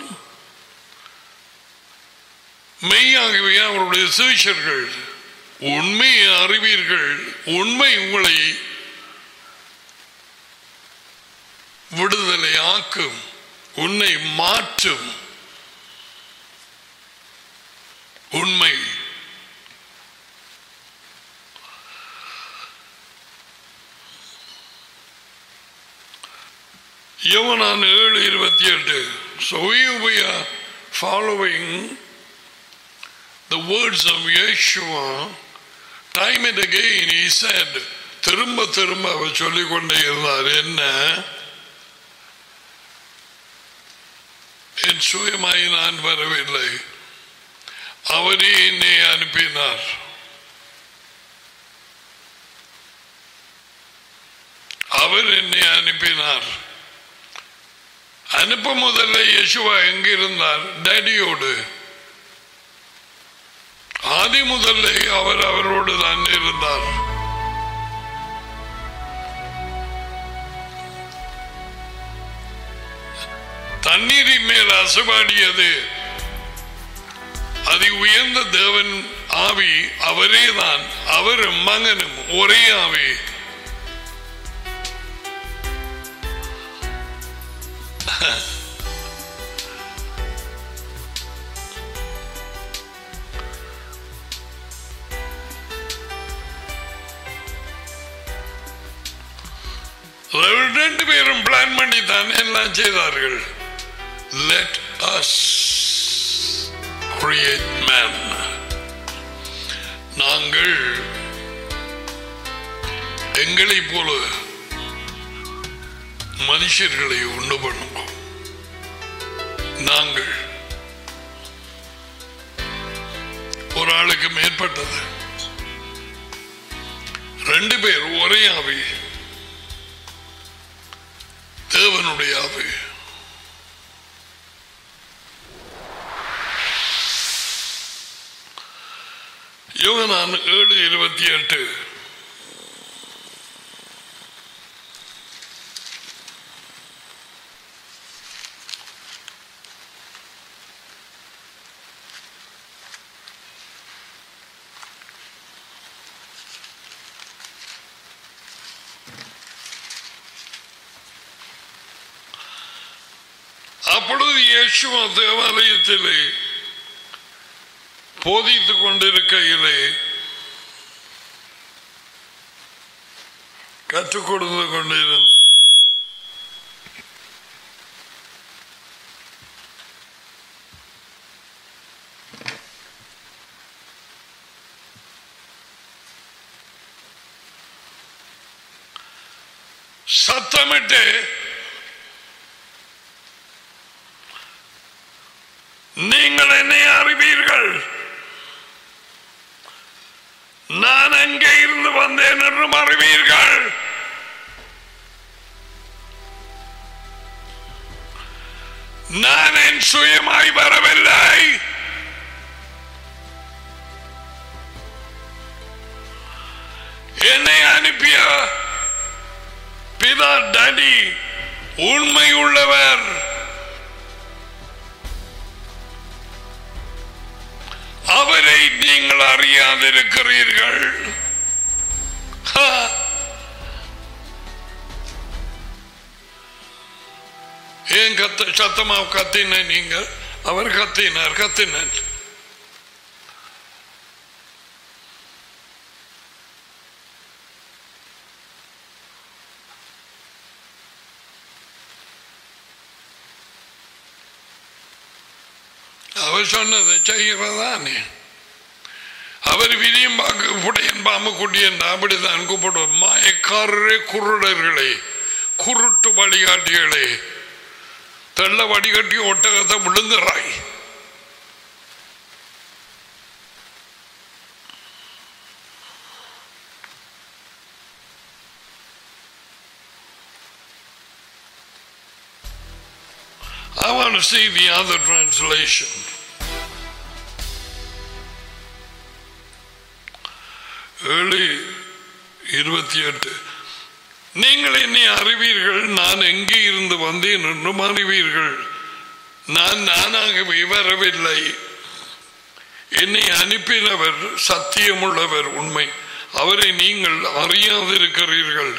மெய்யாகவே அவருடைய சுவிஷர்கள் உண்மையை அறிவீர்கள் உண்மை உங்களை விடுதலை ஆக்கும் உன்னை மாற்றும் உண்மை யோவனான் ஏழு இருபத்தி எட்டு So we, we are following the words of Yeshua time and again he said திரும்ப திரும்ப அவர் சொல்லிக் கொண்டே இருந்தார் என்ன என் சுயமாய் நான் வரவில்லை அவரே என்னை அனுப்பினார் அவர் என்னை அனுப்பினார் அனுப்ப முதல்ல யேசுவா எங்கிருந்தார் டேடியோடு ஆதி முதல்ல அவர் அவரோடு தான் இருந்தார் தண்ணீரின் மேல் அசைபாடியது அதி உயர்ந்த தேவன் ஆவி அவரேதான் அவரும் மகனும் ஒரே ஆவி ரெண்டு பேரும் பிளான் பண்ணி தான் எல்லாம் செய்தார்கள் லெட் அஸ் கிரியேட் மேன் நாங்கள் எங்களை போல மனுஷர்களை உண்டு பண்ணுவோம் நாங்கள் ஏற்பட்டது ரெண்டு பேர் ஒரே ஆவி தேவனுடைய ஆவி யோகனான் ஏழு இருபத்தி எட்டு அப்பொழுது இயேசுவா தேவாலயத்திலே போதித்துக் கொண்டிருக்கையிலே கற்றுக் கொடுத்து கொண்டிருந்தார் சத்தமிட்டு நீங்கள் என்னை அறிவீர்கள் நான் எங்கே இருந்து வந்தேன் என்றும் அறிவீர்கள் நான் என் சுயமாய் வரவில்லை என்னை அனுப்பிய பிதா டடி உண்மை உள்ளவர் அவரை நீங்கள் அறியாதிருக்கிறீர்கள் ஹா. ஏன் கத்த சத்தமா கத்தின நீங்கள் அவர் கத்தினார் கத்தினார் அவர் சொன்னதை செய்கிறதானே அவர் விதியும் பாக்கு புடையன் பாம்பு குட்டியன் அப்படித்தான் கூப்பிடுவோம் மாயக்காரரே குருடர்களே குருட்டு வழிகாட்டிகளே தெள்ள வடிகட்டி ஒட்டகத்தை விழுந்துறாய் I want to see the other translation. ஏழு இருபத்தி எட்டு நீங்கள் என்னை அறிவீர்கள் நான் எங்கே இருந்து வந்தேன் என்றும் அறிவீர்கள் நான் நானாகவே வரவில்லை என்னை அனுப்பினவர் சத்தியமுள்ளவர் உண்மை அவரை நீங்கள் அறியாதிருக்கிறீர்கள்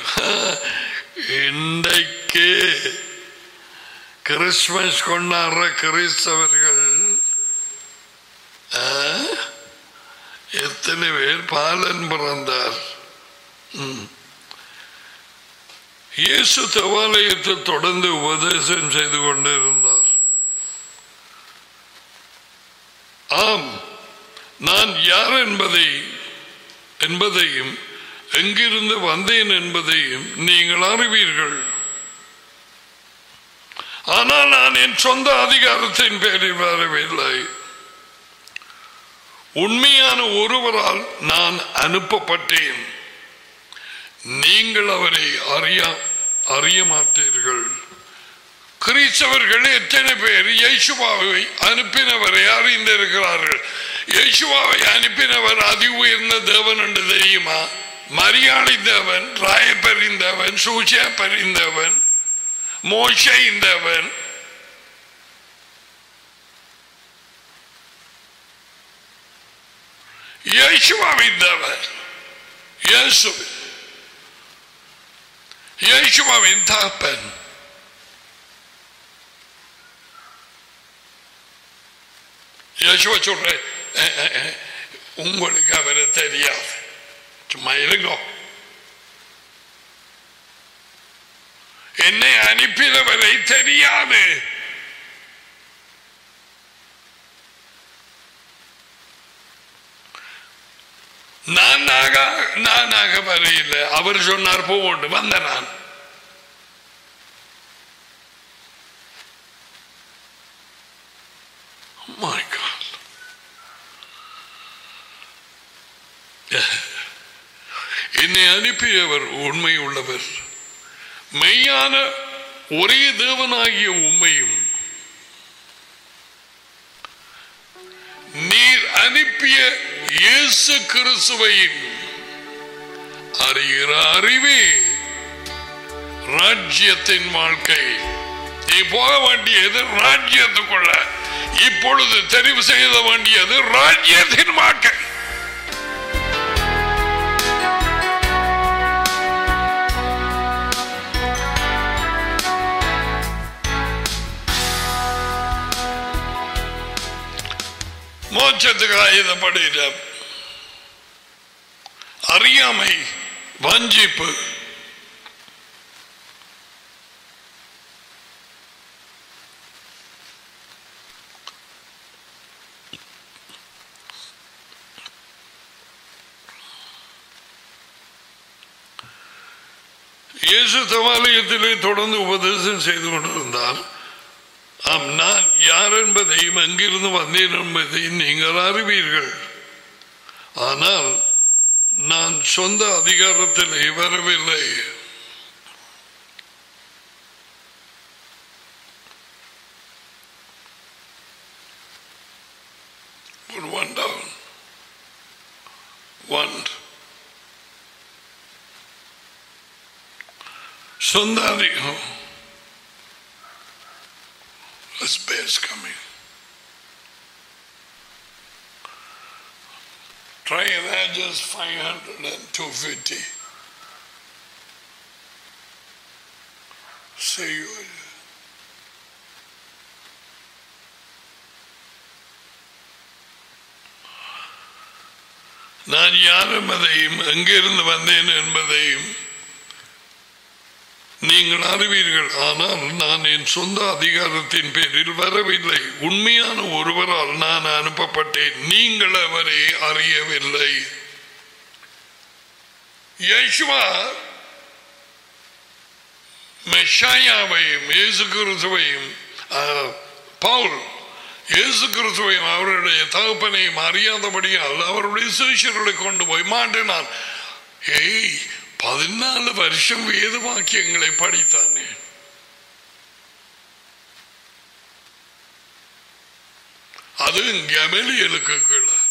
இன்றைக்கே கிறிஸ்துமஸ் கொண்டாடுற கிறிஸ்தவர்கள் ஆ? எத்தனை பேர் பாலன் பிறந்தார் ம். இயேசு தேவாலயத்தை தொடர்ந்து உபதேசம் செய்து கொண்டிருந்தார் ஆம் நான் யார் என்பதை என்பதையும் எங்கிருந்து வந்தேன் என்பதையும் நீங்கள் அறிவீர்கள் ஆனால் நான் என் சொந்த அதிகாரத்தின் பேரில் வரவில்லை உண்மையான ஒருவரால் நான் அனுப்பப்பட்டேன் நீங்கள் அவரை அறிய அறிய மாட்டீர்கள் கிறிஸ்தவர்கள் எத்தனை பேர் இயேசுவாவை அனுப்பினவரை அறிந்திருக்கிறார்கள் இயேசுவாவை அனுப்பினவர் அதி உயர்ந்த தேவன் என்று தெரியுமா மரியாதை தேவன் ராயப்பறிந்தவன் சூசியா பறிந்தவன் மோசைந்தவன் இயேசுவாவின் தேவன் இயேசு இயேசுவாவின் தாப்பன் இயேசுவ சொல்றேன் அஹ், அஹ், அஹ், உங்களுக்கு அவரை தெரியாது சும்மா இருங்கோ என்னை அனுப்பினவரை தெரியாது நானாக நானாக வரையில்லை அவர் சொன்னார் போகொண்டு வந்த நான் My God. என்னை அனுப்பியவர் உண்மை உள்ளவர் மெய்யான ஒரே தேவனாகிய உண்மையும் நீர் அனுப்பிய இயேசு கிறிஸ்துவையும் அறிகிற அறிவே ராஜ்யத்தின் வாழ்க்கை நீ போக வேண்டியது ராஜ்யத்துக்குள்ள இப்பொழுது தெரிவு செய்த வேண்டியது ராஜ்யத்தின் வாழ்க்கை மோட்சத்துக்கு ஆயுதப்படுகிற அறியாமை வஞ்சிப்பு இயேசு தவாலயத்திலே தொடர்ந்து உபதேசம் செய்து கொண்டிருந்தார் ஆம் நான் யார் என்பதையும் எங்கிருந்து வந்தேன் என்பதையும் நீங்கள் அறிவீர்கள் ஆனால் நான் சொந்த அதிகாரத்திலே வரவில்லை Put one down. One. சொந்த அதிகம் A space coming. Try that just 500 and 250. Say you. நான் யார் என்பதையும் எங்கிருந்து வந்தேன் என்பதையும் நீங்கள் அறிவீர்கள் ஆனால் நான் என் சொந்த அதிகாரத்தின் பேரில் வரவில்லை உண்மையான ஒருவரால் நான் அனுப்பப்பட்டேன் நீங்கள் அவரை அறியவில்லை யேசுவா மெஷாயாவையும் இயேசு கிறிஸ்துவையும் ஆஹ், பவுல் இயேசு கிறிஸ்துவையும் அவருடைய தகப்பனையும் அறியாதபடியால் அவருடைய சிஷியர்களை கொண்டு போய் மாட்டினான் ஏய் பதினாலு வருஷம் வேத வாக்கியங்களை படித்தானே அது கமலியலுக்கு கீழே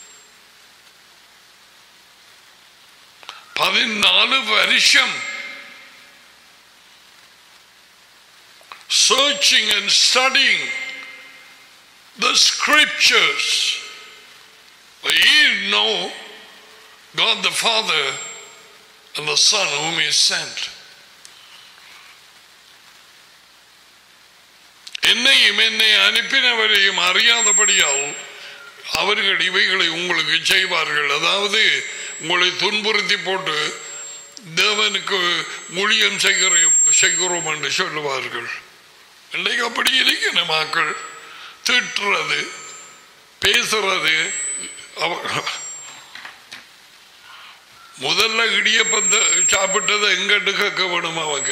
பதினாலு வருஷம் searching and studying the scriptures. But he know God the Father and the Son whom he sent. என்னையும் என்னை அனுப்பினவரையும் அறியாதபடியால் அவர்கள் இவைகளை உங்களுக்கு செய்வார்கள் அதாவது உங்களை துன்புறுத்தி போட்டு தேவனுக்கு ஊழியம் செய்கிறோம் செய்கிறோம் என்று சொல்லுவார்கள் இன்றைக்கு அப்படி இருக்கிற மக்கள் திட்டுறது பேசுறது அவ- முதல்ல இடியப்பந்த சாப்பிட்டதை எங்கட்டு கேட்க வேணும் அவங்க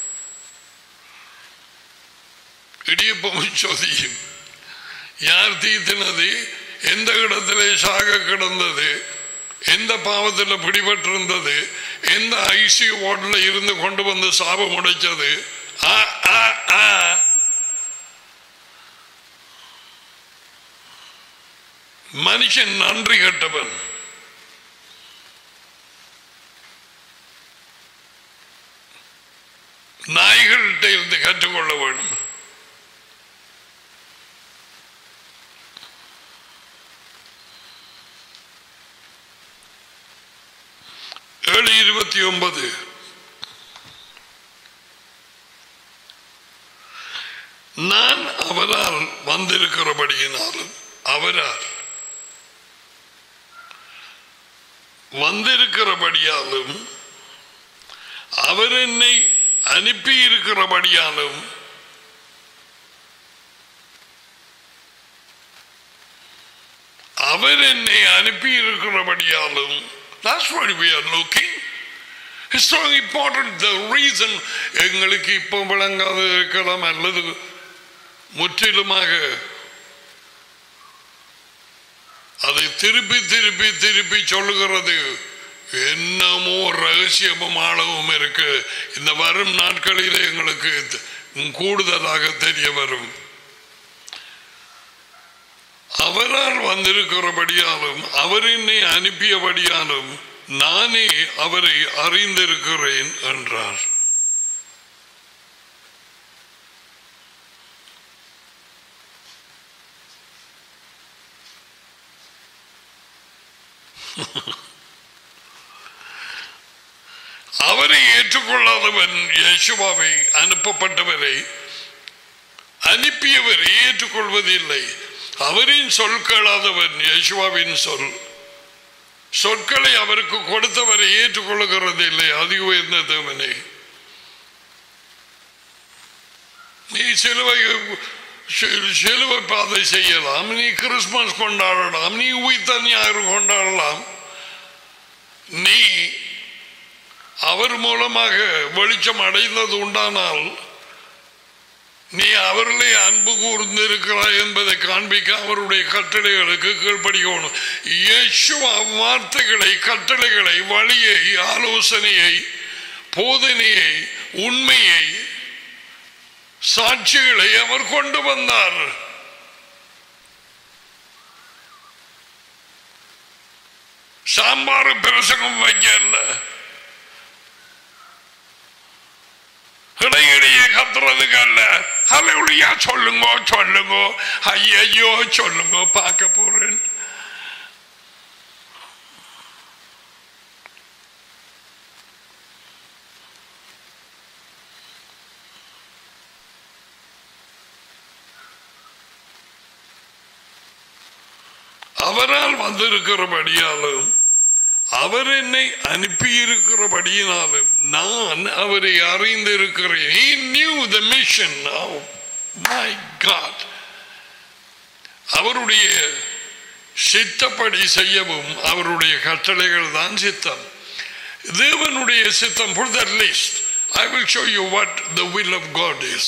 இடியப்பம் சொதியும் யார் தீத்தினது எந்த இடத்திலே சாக கிடந்தது எந்த பாவத்தில் பிடிபட்டிருந்தது எந்த ஐசி வார்டில் இருந்து கொண்டு வந்து சாபம் உடைச்சது ஆ, ஆ, ஆ. மனுஷன் நன்றி கட்டவன் நாய்கள்கிட்ட இருந்து கற்றுக்கொள்ள வேண்டும் ஏழு இருபத்தி ஒன்பது நான் அவரால் வந்திருக்கிறபடியினாலும் அவரால் வந்திருக்கிறபடியாலும் அவர் என்னை அனுப்பி இருக்கிறபடியாலும் அவர் என்னை அனுப்பி இருக்கிறபடியாலும் that's what we are looking It's so important the reason எங்களுக்கு இப்போ விளங்காது இருக்கலாம் அல்லது முற்றிலுமாக அதை திருப்பி திருப்பி திருப்பி சொல்லுகிறது என்னமோ ரகசியமும் ஆழவும் இருக்கு இந்த வரும் நாட்களில் எங்களுக்கு கூடுதலாக தெரிய வரும் அவரால் வந்திருக்கிறபடியாலும் அவர் என்னை அனுப்பியபடியாலும் நானே அவரை அறிந்திருக்கிறேன் என்றார் அவரை ஏற்றுக்கொள்ளாதவன் யேசுவாவை அனுப்பப்பட்டவரை அனுப்பியவரை ஏற்றுக்கொள்வதில்லை அவரின் சொல் கேளாதவன் யேசுவாவின் சொல் சொற்களை அவருக்கு கொடுத்தவரை ஏற்றுக்கொள்ளுகிறது இல்லை அது உயர்ந்த தேவனை நீ சிலுவை சி- சிலுவை பாதை செய்யலாம் நீ கிறிஸ்துமஸ் கொண்டாடலாம் நீ உயிர்த்த ஞாயிறு கொண்டாடலாம் நீ அவர் மூலமாக வெளிச்சம் அடைந்தது உண்டானால் நீ அவர்களே அன்பு கூர்ந்திருக்கிறாய் என்பதை காண்பிக்க அவருடைய கட்டளைகளுக்கு கீழ்ப்படிக்கணும் இயேசுவா வார்த்தைகளை கட்டளைகளை வழியை ஆலோசனையை போதனையை உண்மையை சாட்சிகளை அவர் கொண்டு வந்தார் சாம்பார் பிரசங்கம் வைக்கல இடையிடையே கத்துறதுக்கு அல்ல அலையுளியா சொல்லுங்க சொல்லுங்க ஐயையோ சொல்லுங்க பார்க்க போறேன் அவரால் வந்திருக்கிறபடியாலும் அவர் என்னை அனுப்பியிருக்கிறபடியினாலும் நான் அவரை அறிந்திருக்கிறேன் He knew the mission of my God அவருடைய சித்தப்படி செய்யவும் அவருடைய கட்டளைகள் தான் சித்தம் தேவனுடைய சித்தம் for that list I will show you what the will of God is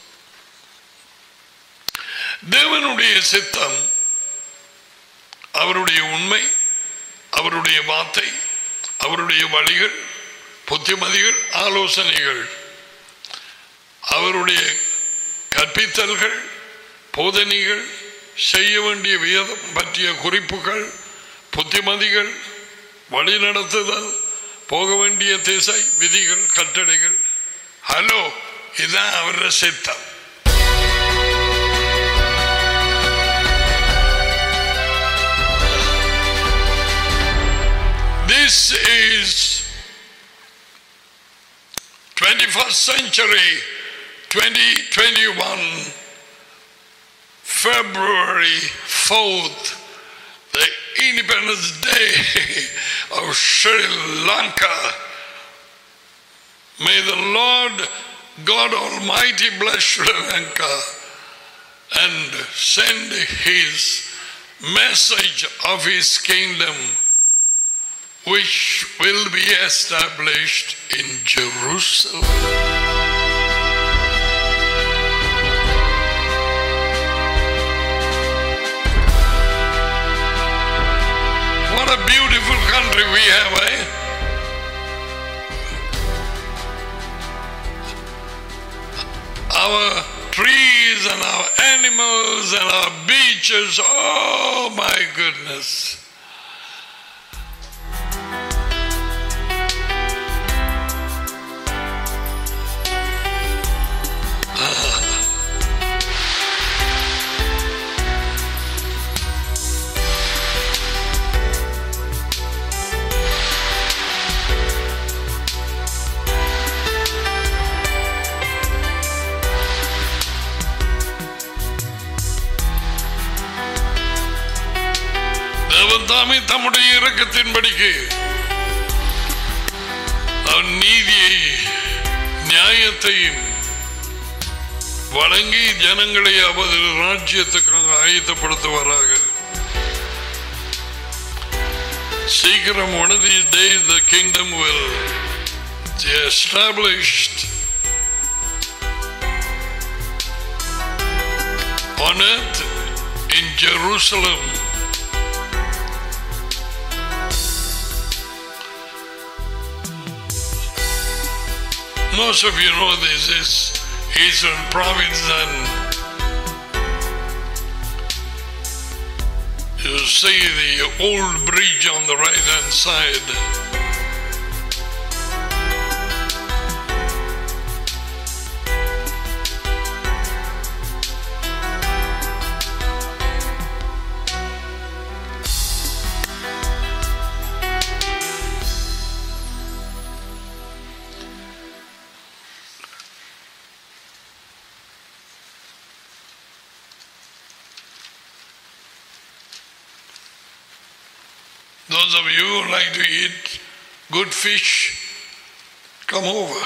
தேவனுடைய சித்தம் அவருடைய உண்மை அவருடைய வார்த்தை அவருடைய வழிகள் புத்திமதிகள் ஆலோசனைகள் அவருடைய கற்பித்தல்கள் போதனைகள் செய்ய வேண்டிய வியதம் பற்றிய குறிப்புகள் புத்திமதிகள் வழிநடத்துதல் போக வேண்டிய திசை விதிகள் கட்டளைகள் ஹலோ இதுதான் அவருடைய சித்தம் This is 21st century 2021 February 4th the Independence Day of Sri Lanka May the Lord God Almighty bless Sri Lanka and send his message of his kingdom which will be established in Jerusalem. What a beautiful country we have, eh? Our trees and our animals and our beaches, oh my goodness. தேவன் தாமே தம்முடைய இரக்கத்தின்படிக்கு அவன் நீதியை நியாயத்தையும் வழங்கி ஜனங்களை அவரது ராஜ்யத்துக்காக ஆயத்தப்படுத்துவாராக சீக்கிரம் one of these days the kingdom will be established on earth in Jerusalem Most of you know this is Eastern Province and you see the old bridge on the right hand side. Those of you who like to eat good fish, come over.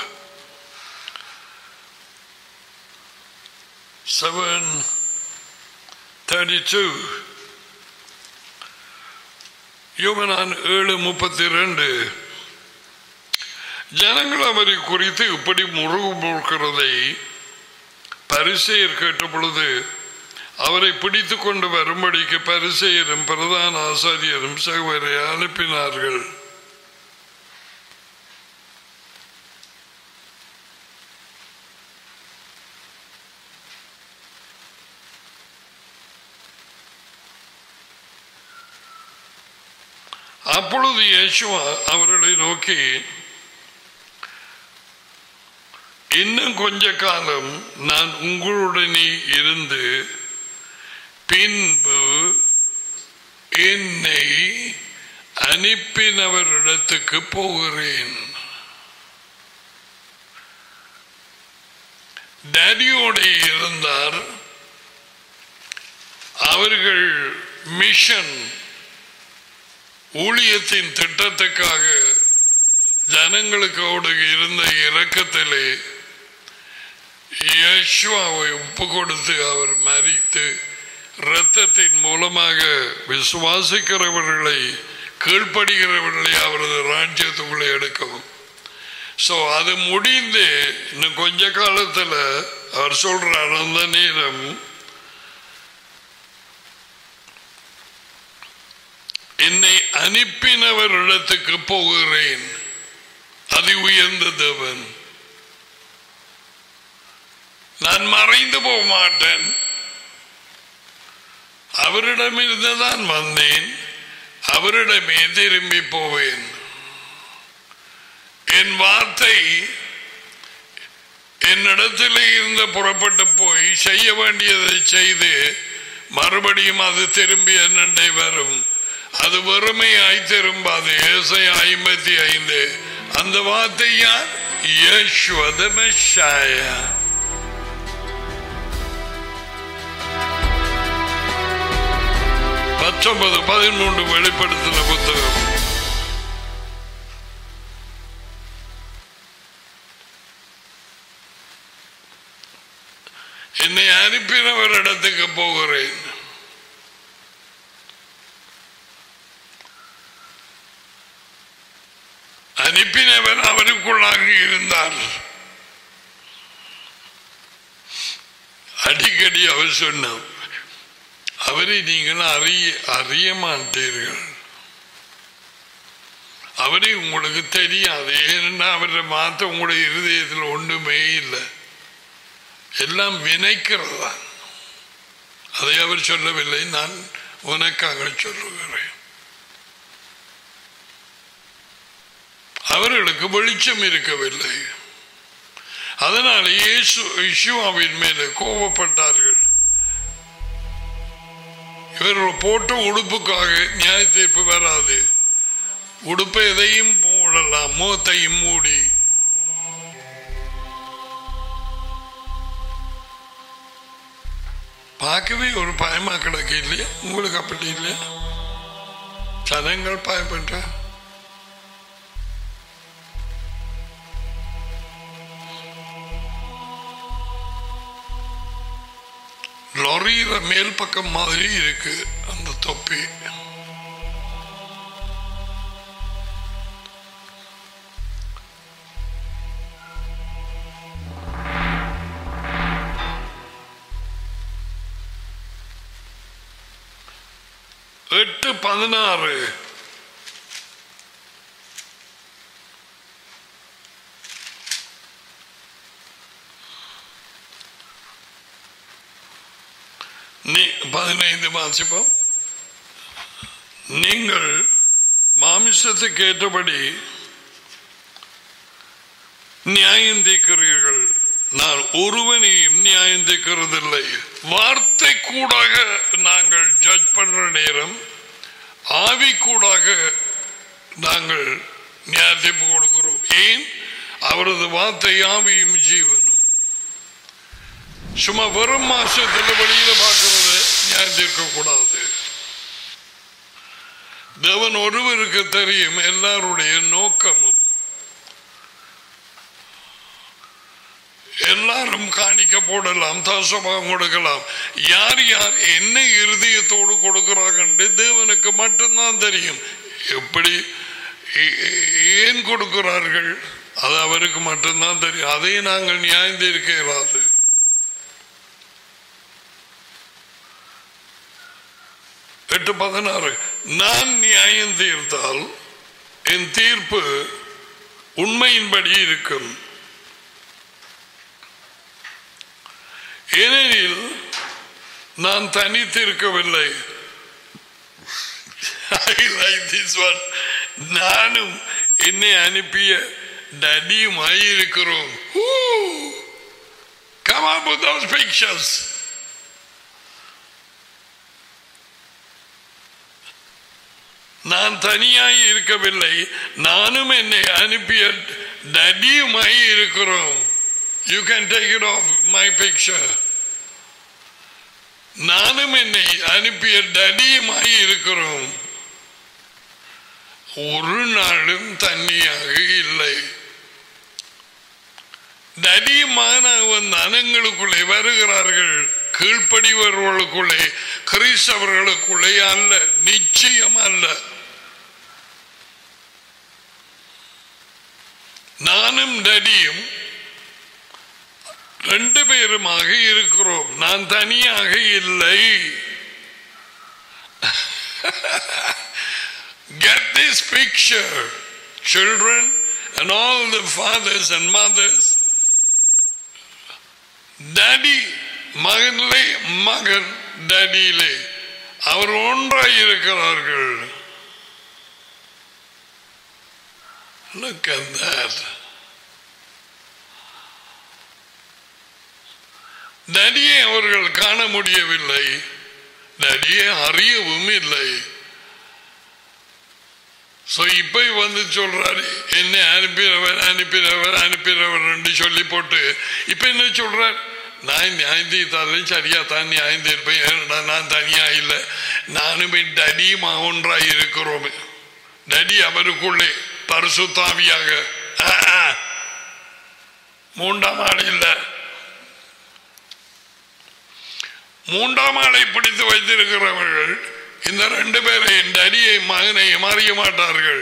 Seven thirty-two. யோகனான் ஏழு முப்பத்தி ரெண்டு ஜனங்கள் அவரை குறித்து இப்படி முருகு போக்கிறதை பரிசெயர் கேட்ட பொழுது அவரை பிடித்து கொண்டு வரும்படிக்கு பரிசெயரும் பிரதான ஆசாரியரும் சகோதரை அனுப்பினார்கள் அப்பொழுது இயேசுவா அவர்களை நோக்கி இன்னும் கொஞ்ச காலம் நான் உங்களுடனே இருந்து பின்பு என்னை அனுப்பினவரிடத்துக்கு போகிறேன் டேடியோட இருந்தார் அவர்கள் மிஷன் ஊழியத்தின் திட்டத்துக்காக ஜனங்களுக்கோடு இருந்த இரக்கத்திலே யேசுவாவை ஒப்பு கொடுத்து அவர் மறித்து இரத்தத்தின் மூலமாக விசுவாசிக்கிறவர்களை கீழ்ப்படுகிறவர்களை அவரது ராஜ்யத்துக்குள்ளே எடுக்கவும் ஸோ அது முடிந்து இன்னும் கொஞ்ச காலத்தில் அவர் சொல்றார் அந்த நேரம் என்னை அனுப்பினவரிடத்துக்கு போகிறேன் அதி உயர்ந்த தேவன் நான் மறைந்து போக மாட்டேன் அவரிடமிருந்து தான் வந்தேன் அவரிடமே திரும்பி போவேன் என் வார்த்தை என்னிடத்தில் இருந்து புறப்பட்டு போய் செய்ய வேண்டியதை செய்து மறுபடியும் அது திரும்பி என்னண்டை வரும் அது வெறுமையாய் திரும்பாது ஏசை ஐம்பத்தி ஐந்து அந்த வார்த்தை யார் யேசுவத மெஷாயா பத்தொன்பது பதிமூன்று வெளிப்படுத்தின புத்தகம் என்னை அனுப்பினவர் இடத்துக்கு போகிறேன் அனுப்பினவர் அவருக்குள்ளாக இருந்தார் அடிக்கடி அவர் சொன்னார் அவரை நீங்கள் அறிய அறிய மாட்டீர்கள் அவரை உங்களுக்கு தெரியாது ஏன்னா அவரை மாத்த உங்களுடைய இருதயத்தில் ஒன்றுமே இல்லை எல்லாம் வினைக்கிறதா அதை அவர் சொல்லவில்லை நான் உனக்காக சொல்லுகிறேன் அவர்களுக்கு வெளிச்சம் இருக்கவில்லை அதனால் இயேசு இஷுவாவின் மேலே கோபப்பட்டார்கள் இவர்கள் போட்ட உடுப்புக்காக நியாய தீர்ப்பு வராது உடுப்பை எதையும் மூடலாம் முகத்தையும் மூடி பார்க்கவே ஒரு பயமா கிடக்கு இல்லையா உங்களுக்கு அப்படி இல்லையா ஜனங்கள் பயப்பட்ட லொரியில மேல் பக்கம் மாதிரி இருக்கு அந்த தொப்பி எட்டு பதினாறு பதினைந்து வாசிப்போம் நீங்கள் மாமிசத்துக்கு ஏற்றபடி நியாயம் தீர்க்கிறீர்கள் நான் ஒருவனையும் நியாயம் தீர்க்கிறதில்லை வார்த்தை கூடாக நாங்கள் ஜட்ஜ் பண்ற நேரம் ஆவி கூடாக நாங்கள் நியாயத்தீர்ப்பு கொடுக்கிறோம் ஏன் அவரது வார்த்தை ஆவியும் ஜீவனும் சும்மா வெறும் மாசத்துல வெளியில பார்க்கறது நியாயம் தீர்க்க கூடாது தேவன் ஒருவருக்கு தெரியும் எல்லாருடைய நோக்கமும் எல்லாரும் காணிக்க போடலாம் தசமாக கொடுக்கலாம் யார் யார் என்ன இருதயத்தோடு கொடுக்கிறாங்க தேவனுக்கு மட்டும்தான் தெரியும் எப்படி ஏ- ஏன் கொடுக்கிறார்கள் அது அவருக்கு மட்டும்தான் தெரியும் அதை நாங்கள் நியாயம் தீர்க்க இயலாது எட்டு பதினாறு நான் நியாயம் தீர்த்தால் என் தீர்ப்பு உண்மையின்படி இருக்கும் ஏனெனில் நான் தனித்திருக்கவில்லை I like this one. நானும் என்னை அனுப்பிய டடியுமாய் இருக்கிறோம் Come up with those pictures. நான் தனியாய் இருக்கவில்லை நானும் என்னை அனுப்பிய டடியுமாய் இருக்கிறோம் you can take it off my picture நானும் என்னை அனுப்பிய டடியுமாய் இருக்கிறோம் ஒரு நாளும் தண்ணியாக இல்லை தடியமான நனங்களுக்குள்ளே வருகிறார்கள் கீழ்ப்படிவர்களுக்குள்ளே கிறிஸ்தவர்களுக்குள்ளே அல்ல நிச்சயம் அல்ல நானும் டடியும் ரெண்டு பேருமாக இருக்கிறோம் நான் தனியாக இல்லை Get this picture, children, and all the fathers and mothers. Daddy மகனிலே மகன் டடியிலே அவர் ஒன்றாய் இருக்கிறார்கள் Look at that. நடியை அவர்கள் காண முடியவில்லை நடியை அறியவும் இல்லை சோ இப்ப வந்து சொல்றாரு என்னை அனுப்பினவர் அனுப்பினவர் அனுப்பினவர் என்று சொல்லி போட்டு இப்ப என்ன சொல்றார் நான் நியாயம் தீர்த்தாலும் சரியா தான் நியாயம் தீர்ப்பேன் ஏனடா நான் தனியா இல்லை நானும் என் டடியும் ஒன்றாய் இருக்கிறோம் டடி அவருக்குள்ளே பரிசுத்தாவியாக ஆ, ஆ. மூன்றாம் ஆள் இல்லை மூன்றாம் ஆளை பிடித்து வைத்திருக்கிறவர்கள் இந்த ரெண்டு பேரையும் டடியை மகனையும் அறிய மாட்டார்கள்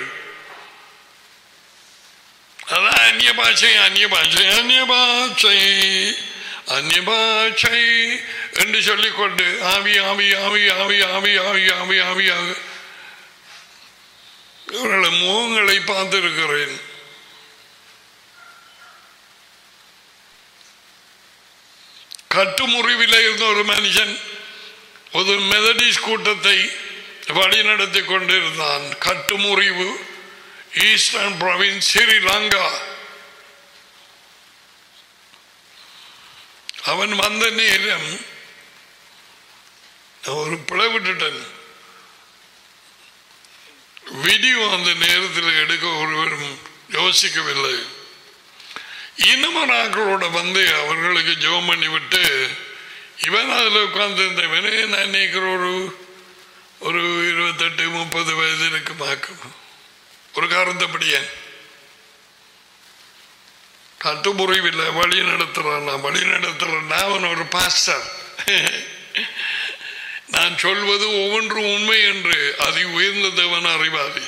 அதான் அந்நிய பாஷை அந்நிய பாஷை அந்நிய பாஷை அந்நிய பாஷை என்று சொல்லிக்கொண்டு ஆவி ஆவி ஆவி ஆவி ஆவி ஆவி ஆவி ஆவியாக இவர்களை முகங்களை பார்த்திருக்கிறேன் கட்டுமுறிவில் இருந்த ஒரு மனுஷன் ஒரு மெதடிஸ் கூட்டத்தை வழிநடத்தி கொண்டிருந்தான் கட்டுமுறிவு ஈஸ்டர்ன் province ஸ்ரீலங்கா அவன் வந்த நேரம் நான் ஒரு பிழை விட்டுட்டேன் வீடியோ அந்த நேரத்தில் எடுக்க ஒருவரும் யோசிக்கவில்லை இனமராக்களோட வந்து அவர்களுக்கு ஜெபம் பண்ணி விட்டு இவன் அதில் உட்கார்ந்து இருந்தவனே நான் நினைக்கிற ஒரு ஒரு இருபத்தெட்டு முப்பது வயது இருக்குமாக்கும் ஒரு காரணத்தப்படியேன் கட்டுமுறைவில் வழி நடத்துறான் நான் வழி நடத்துறேன் அவன் ஒரு பாஸ்டர் நான் சொல்வது ஒவ்வொன்றும் உண்மை என்று அதி உயர்ந்த தேவன் அறிவாதி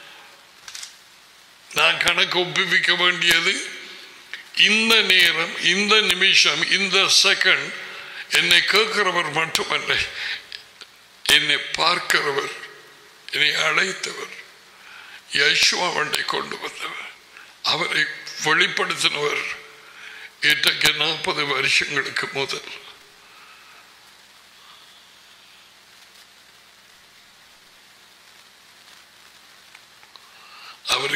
நான் கணக்கு ஒப்புவிக்க வேண்டியது இந்த நேரம் இந்த நிமிஷம் இந்த செகண்ட் என்னை கேட்கிறவர் மட்டுமல்ல என்னை பார்க்கிறவர் என்னை அழைத்தவர் யசுவாவண்டை கொண்டு வந்தவர் அவரை வெளிப்படுத்தினவர் இன்றைக்கு நாற்பது வருஷங்களுக்கு முதல்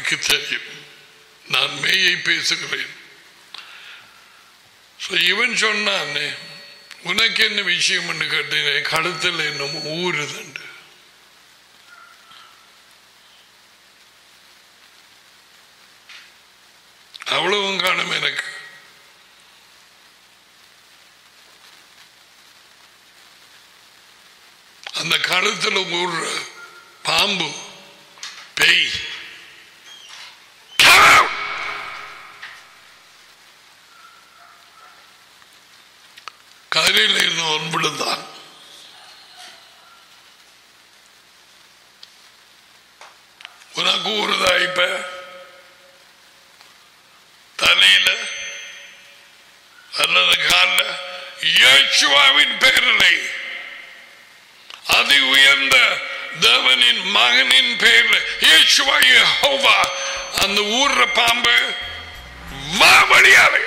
எனக்கு தெரியும் நான் மெய்யை பேசுகிறேன் So, இவன் சொன்னான் உனக்கு என்ன விஷயம் என்று கேட்டேன் கழுத்தில் என்னமோ ஊறுதுண்டு அவ்வளவும் காணும் எனக்கு அந்த கழுத்துல ஊறுற பாம்பு பேய் Come out! கதிரையில் இருந்து ஒன்படுந்தான் உனக்கு ஊறுதா இப்ப தலையில அல்லது கால இயேசுவாவின் பெயரிலே அதி உயர்ந்த தேவனின் மகனின் பெயரில் இயேசுவா யெகோவா அந்த ஊர்ற பாம்பு வா வழியாவே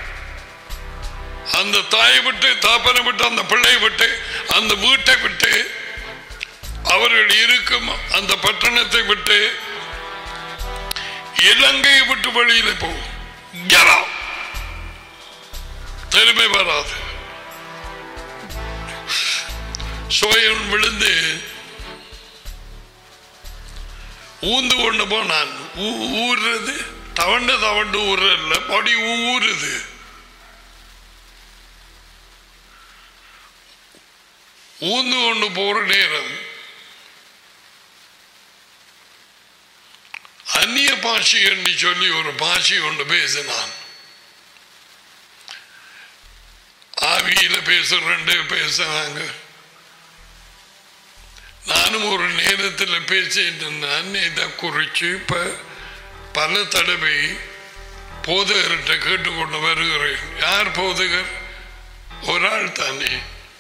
அந்த தாயை விட்டு தாப்பனை விட்டு அந்த பிள்ளை விட்டு அந்த வீட்டை விட்டு அவர்கள் இருக்கும் அந்த பட்டணத்தை விட்டு இலங்கையை விட்டு வெளியில போகும் Get out. திரும்பி வராது சோயன் விழுந்து ஊந்து கொண்டு போனான் ஊ- ஊறுறது தவண்டு தவண்டு ஊறுறதில்ல படி ஊறுது ஊந்து கொண்டு போற நேரம் அந்நிய பாஷை என்று சொல்லி ஒரு பாஷை கொண்டு பேசினான் ஆவியில பேசுறேன் பேசுறாங்க நானும் ஒரு நேரத்தில் பேசிட்டு நான் இதை குறித்து இப்ப பல தடவை போதகர்கிட்ட கேட்டுக்கொண்டு வருகிறேன் யார் போதகர் ஒரு ஆள் தானே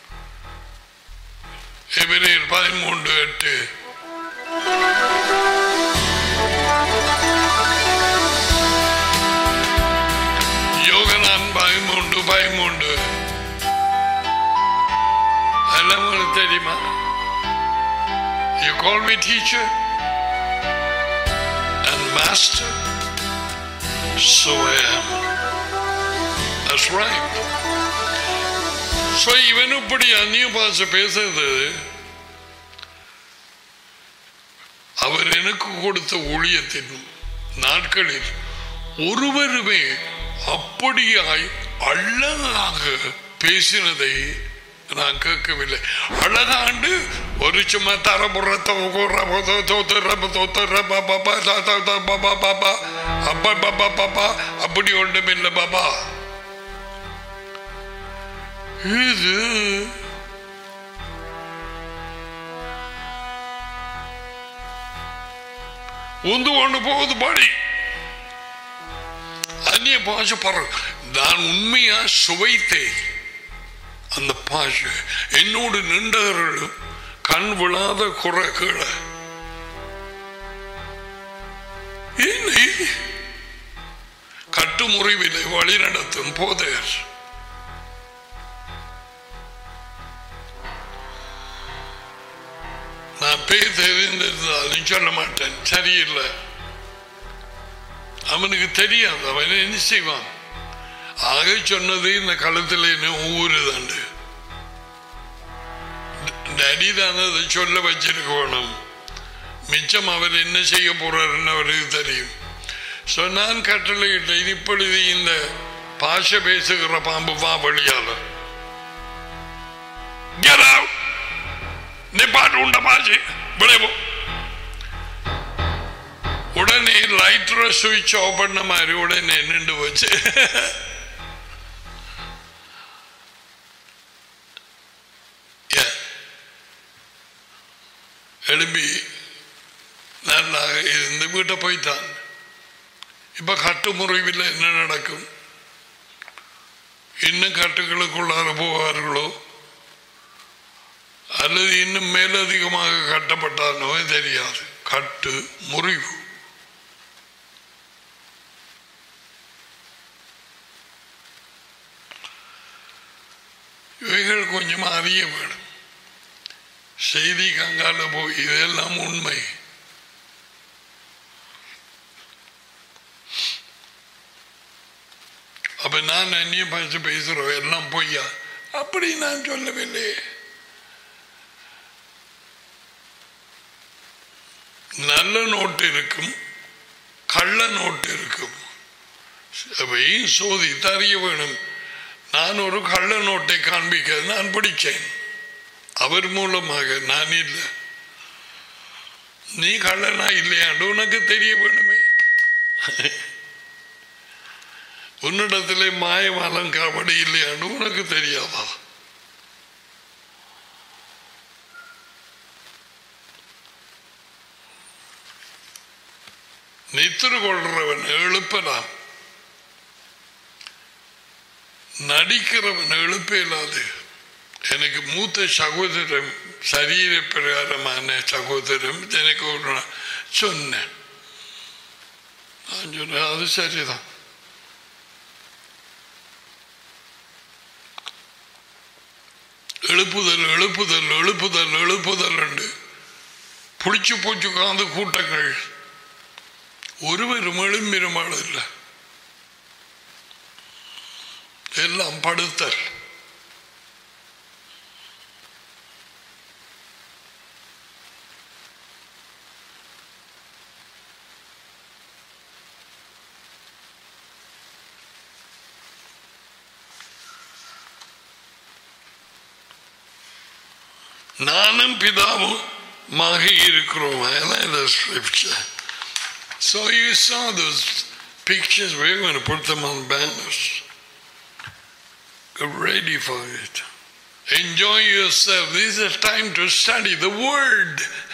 எபிரேயர் பதிமூன்று எட்டு யோகனான் பதிமூன்று பதிமூன்று எல்லாம் உங்களுக்கு தெரியுமா You call me teacher and master, so I am. That's right. So இவன் இப்படி அந்நிய பாஷை பேசுறது அவர் எனக்கு கொடுத்த ஊழியத்தின் நாட்களில் ஒருவருமே அப்படியாய் அழகாக பேசினதை நான் கேட்கவில்லை அழகாண்டு ஒரு சும்மா தரபுற அப்படி ஒன்றும் இல்லை பாபா இது உந்து கொண்டு போகுது பாடி அந்நிய பாஷை பாரு நான் உண்மையா சுவைத்தேன் அந்த பாஷை என்னோடு நின்றவர்களும் கண் விழாத குறை கீழே இல்லை கட்டுமுறிவிலை வழி நடத்தும் போதையர் நான் பேர் தெரிந்திருந்தாலும் சொல்ல மாட்டேன் சரியில்லை அவனுக்கு தெரியாது அவன் என்ன செய்வான் ஆக சொன்னது இந்த களத்தில் என்ன ஊறுதாண்டு டடி தானே அதை சொல்ல வச்சிருக்கணும் மிச்சம் அவர் என்ன செய்ய போறாருன்னு அவருக்கு தெரியும் ஸோ நான் கட்டளையிட்டேன் இப்பொழுது இந்த பாஷை பேசுகிற பாம்பு வா வழியால Get out! நிப்பாட்டு உண்ட பாஷை விளைவு உடனே லைட்டரை சுவிட்ச் ஆஃப் பண்ண மாதிரி உடனே நின்று போச்சு Yeah. எழும்பி நல்லா இருந்து வீட்டை போய்த்தான் இப்ப கட்டு முறிவில் என்ன நடக்கும் இன்னும் கட்டுகளுக்குள்ளார போவார்களோ அல்லது இன்னும் மேலதிகமாக கட்டப்பட்டானோ தெரியாது கட்டு முறிவு இவைகள் கொஞ்சம் அறிய வேணும் செய்தி கங்கால போய் இதெல்லாம் உண்மை அப்ப நான் அந்நிய பாஷை பேசுறோம் எல்லாம் பொய்யா அப்படி நான் சொல்லவில்லை நல்ல நோட்டு இருக்கும் கள்ள நோட்டு இருக்கும் அவையும் சோதித்து அறிய வேணும் நான் ஒரு கள்ள நோட்டை காண்பிக்க நான் படித்தேன் அவர் மூலமாக நான் இல்லை நீ கள்ளனா இல்லையாண்டு உனக்கு தெரிய வேணுமே உன்னிடத்திலே மாயமாலம் காவடி இல்லையாண்டு உனக்கு தெரியாதா நித்திரு கொள்றவன் எழுப்பலாம் நடிக்கிறவன் எழுப்ப இல்லாது எனக்கு மூத்த சகோதரன் சரீர பிரகாரமான சகோதரன் எனக்கு ஒரு நாள் சொன்னேன் நான் சொன்னேன் அது சரிதான் எழுப்புதல் எழுப்புதல் எழுப்புதல் எழுப்புதல் உண்டு புளிச்சு பூச்சி உட்கார்ந்து கூட்டங்கள் ஒருவரும் எழும்பிருமாள் இல்லை எல்லாம் படுத்தல் நானும் பிதாவும் மாக இருக்கிறோம் அதான் the scripture so you saw those pictures we're going to put them on banners get ready for it enjoy yourself this is a time to study the word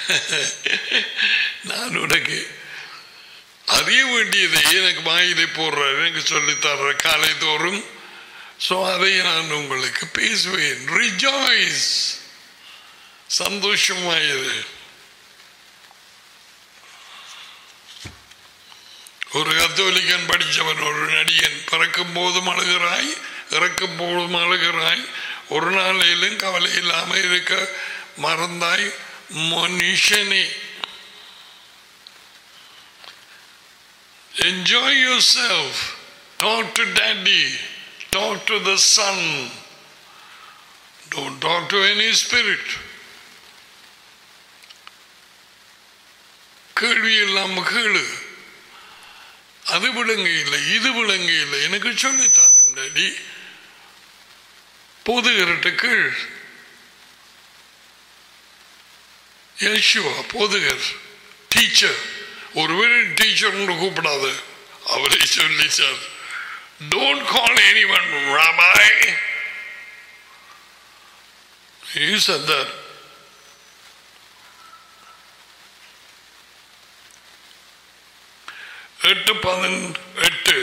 நான் உனக்கு அறிய வேண்டியதை எனக்கு வாயிலை போடுற எனக்கு சொல்லித்தர்ற காலை தோறும் ஸோ அதை நான் உங்களுக்கு பேசுவேன் ரிஜாய்ஸ் சந்தோஷமாயிரு ஒரு கத்தோலிக்கன் படித்தவன் ஒரு நடிகன் பிறக்கும் போதும் அழுகிறாய் இறக்கும் போதும் அழுகிறாய் ஒரு நாளிலும் கவலை இல்லாமல் இருக்க மறந்தாய் மனுஷனே Enjoy yourself. Talk to daddy. Talk to the son. Don't talk to any spirit. கேள்வி இல்லாம கேளு அது விளங்க இல்லை இது விளங்க இல்லை எனக்கு சொல்லித்தாரு டாடி போதுகிறட்டு கீழ் யேசுவா போதுகர் டீச்சர் ஒருவரு டீச்சர் கூப்பிடாது அவரை சொல்லி sir don't call any one rabbi He said that. எட்டு பதினெட்டு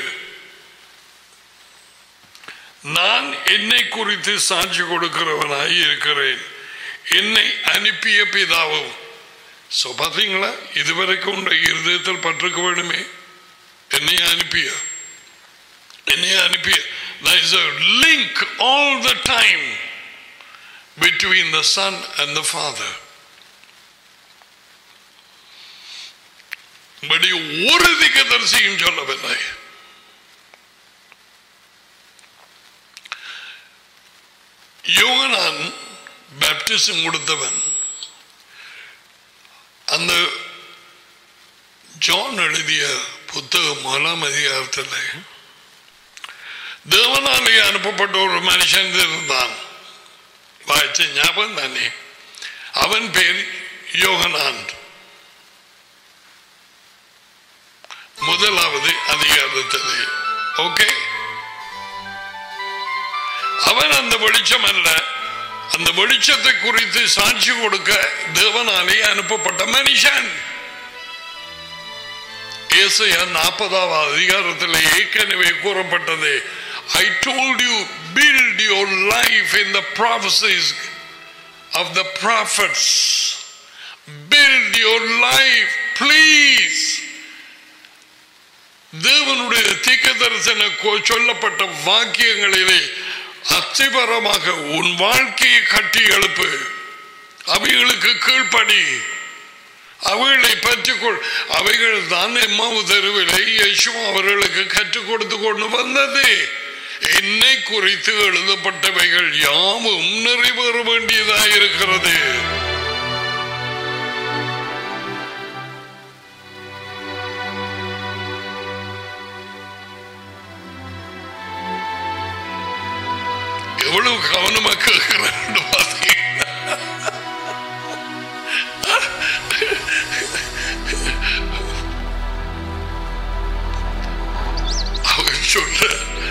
நான் என்னை குறித்து சாட்சி கொடுக்கிறவனாய் இருக்கிறேன் என்னை அனுப்பிய பிதாவும் ஸோ பார்த்தீங்களா இதுவரைக்கும் உண்ட இருதயத்தில் பற்றுக்க வேணுமே என்னை அனுப்பிய என்னை அனுப்பிய There is a link all the time between the Son and the Father. படி ஒரு திகதரிசியும் சொல்லவில்லை யோகனான் பேப்டிசம் கொடுத்தவன் அந்த ஜான் எழுதிய புத்தகம் முதலாம் அதிகாரத்தில் தேவனாலே அனுப்பப்பட்ட ஒரு மனுஷன் இருந்தான் வாய்ச்ச ஞாபகம் தானே அவன் பேர் யோகனான் முதலாவது அதிகாரத்திலே ஓகே அவன் அந்த வெளிச்சம் அல்ல அந்த வெளிச்சத்தை குறித்து சாட்சி கொடுக்க தேவனாலே அனுப்பப்பட்ட மனுஷன் ஏசையா நாற்பதாவது அதிகாரத்தில் ஏற்கனவே கூறப்பட்டது ஐ told you build your life in the prophecies of the prophets build your life please தேவனுடைய தீக்க தரிசன சொல்லப்பட்ட வாக்கியங்களிலே அத்திபரமாக உன் வாழ்க்கையை கட்டி எழுப்பு அவைகளுக்கு கீழ்ப்படி அவைகளை பற்றிக்கொள் அவைகள் தான் எம்மாவு தெருவிலை யேசு அவர்களுக்கு கற்றுக் கொடுத்து கொண்டு வந்தது என்னை குறித்து எழுதப்பட்டவைகள் யாவும் நிறைவேற வேண்டியதாயிருக்கிறது எவ்வளவு கவனமா கேட்கிறேன் பார்த்தீங்கன்னா அவர் சொல்ற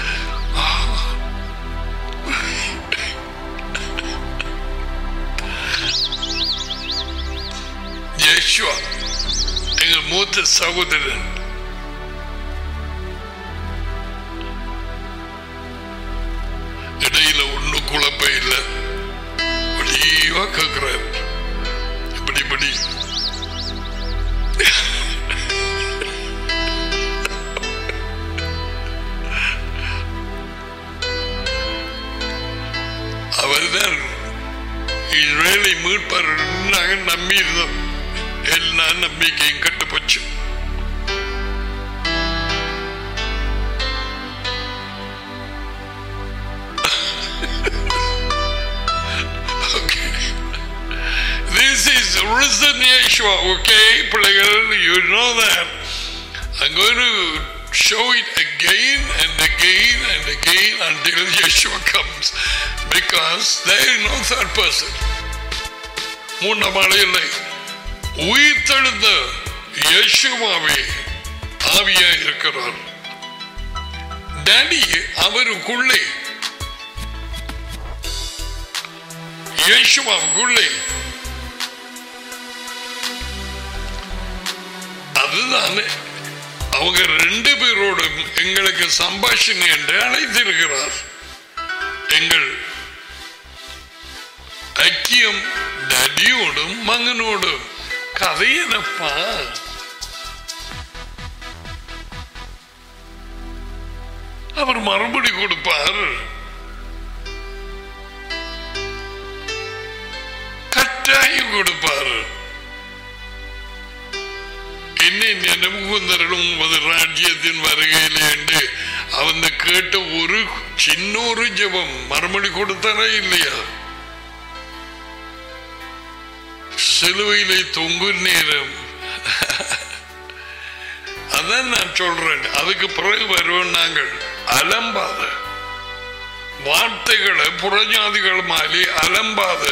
யேசுவா எங்கள் மூத்த சகோதரன் இடையில ஒண்ணு குழப்ப இல்லை வடிவா கேட்கிறார் இப்படி இப்படி அவர்தான் இஸ்ரேலை மீட்பார் நாங்கள் நம்பி இருந்தோம் எல்லா நம்பிக்கையும் கட்டு போச்சு Okay. This is risen Yeshua, okay, பிள்ளைகள், you know that. I'm going to show it again and again and again until Yeshua comes. Because there is no third person. மூன்றாம் ஆள் இல்லை உயிர்த்தெழுந்த இயேசுவாவே ஆவியா இருக்கிறார் டேடி அவருக்குள்ளே இயேசுவாவுக்குள்ளே அதுதான் அவங்க ரெண்டு பேரோடும் எங்களுக்கு சம்பாஷணை என்று அழைத்திருக்கிறார் எங்கள் ஐக்கியம் டடியோடும் மகனோடும் கதை என்னப்பா அவர் மறுபடி கொடுப்பார் கட்டாயம் கொடுப்பார் என்னை நினைவுகுந்தரலும் உமது ராஜ்யத்தின் வருகையில் என்று அவன் கேட்ட ஒரு சின்ன ஒரு ஜெபம் மறுமொழி கொடுத்தாரா இல்லையா சிலுவையிலே தொங்கும் நேரம் அதான் நான் சொல்றேன் அதுக்கு பிறகு வருவோம் நாங்கள் அலம்பாத வார்த்தைகளை புறஜாதிகள் மாறி அலம்பாத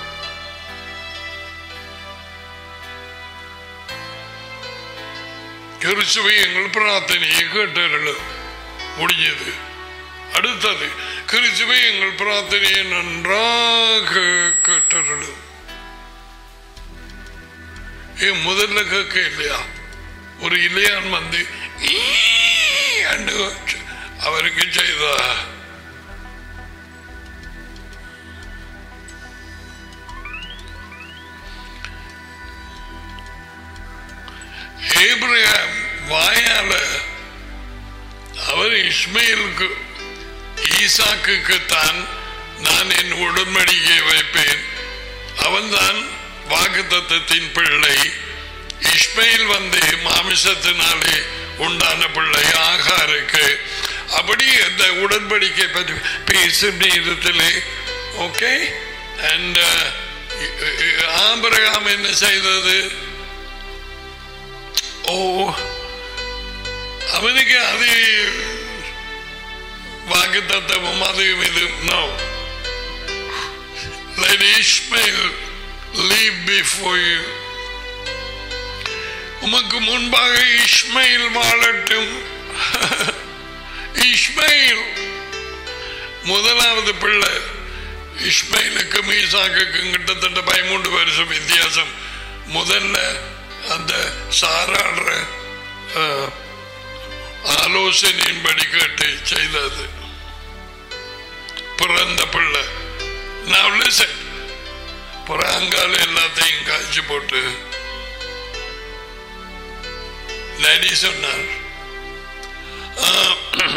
கிறிஸ்துவை எங்கள் பிரார்த்தனையை கேட்டார்கள் முடிஞ்சது அடுத்தது கிறிஸ்துவை எங்கள் பிரார்த்தனையை நன்றாக கேட்டார்கள் ஏன் முதல்ல கேட்க இல்லையா ஒரு இளையான் வந்து "ஈ" என்று அவருக்கு செய்தா ஏப்ரஹாம் வாயால அவர் இஸ்மையிலுக்கு ஈசாக்குக்கு தான் நான் என் உடன்படிக்கை வைப்பேன் அவன்தான் வாக்குத்தத்தத்தின் பிள்ளை இஸ்மையில் வந்து மாமிசத்தினாலே உண்டான பிள்ளை ஆகாருக்கு அப்படி அந்த உடன்படிக்கை பற்றி பேசும் நேரத்திலே ஓகே அண்ட் ஆபரகாம் என்ன செய்தது ஓ அவனுக்கு அது வாக்கு தத்துவம் அதுவும் இது no Let Ishmael leave before you. உமக்கு முன்பாக இஸ்மைல் வாழட்டும் இஸ்மைல் முதலாவது பிள்ளை இஸ்மைலுக்கும் ஈசாக்குக்கும் கிட்டத்தட்ட பதிமூன்று வருஷம் வித்தியாசம் முதல்ல அந்த சாராடுற அஹ், ஆலோசனையின்படி கேட்டு செய்தது பிறந்த பிள்ளை நான் listen. புறாங்கால எல்லாத்தையும் காய்ச்சி போட்டு நடி சொன்னார் "ஆஹ்,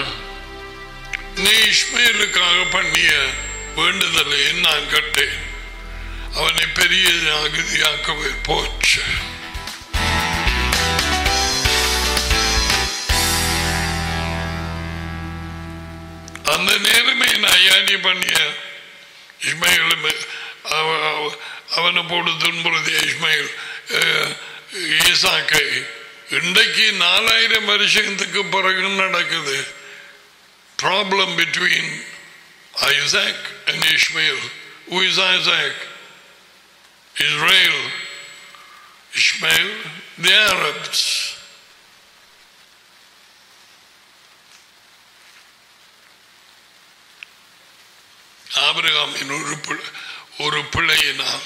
நீ இஸ்மேலுக்காக பண்ணிய வேண்டுதலை நான் கட்டேன் அவனை பெரிய அகதியாக்கவே போச்சு அந்த நேரமே நயானி பண்ணிய இஸ்மாயில் அவனை போட்டு துன்புறுத்திய இஸ்மாயில் அஹ், ஈசாக்கை இன்றைக்கு நாலாயிரம் வருஷத்துக்கு பிறகு நடக்குது problem between Isaac and Ishmael Who is Isaac? Israel. Ishmael, the Arabs. ஆபிரகாமின் ஒரு பிள்ளை ஒரு பிள்ளையினால்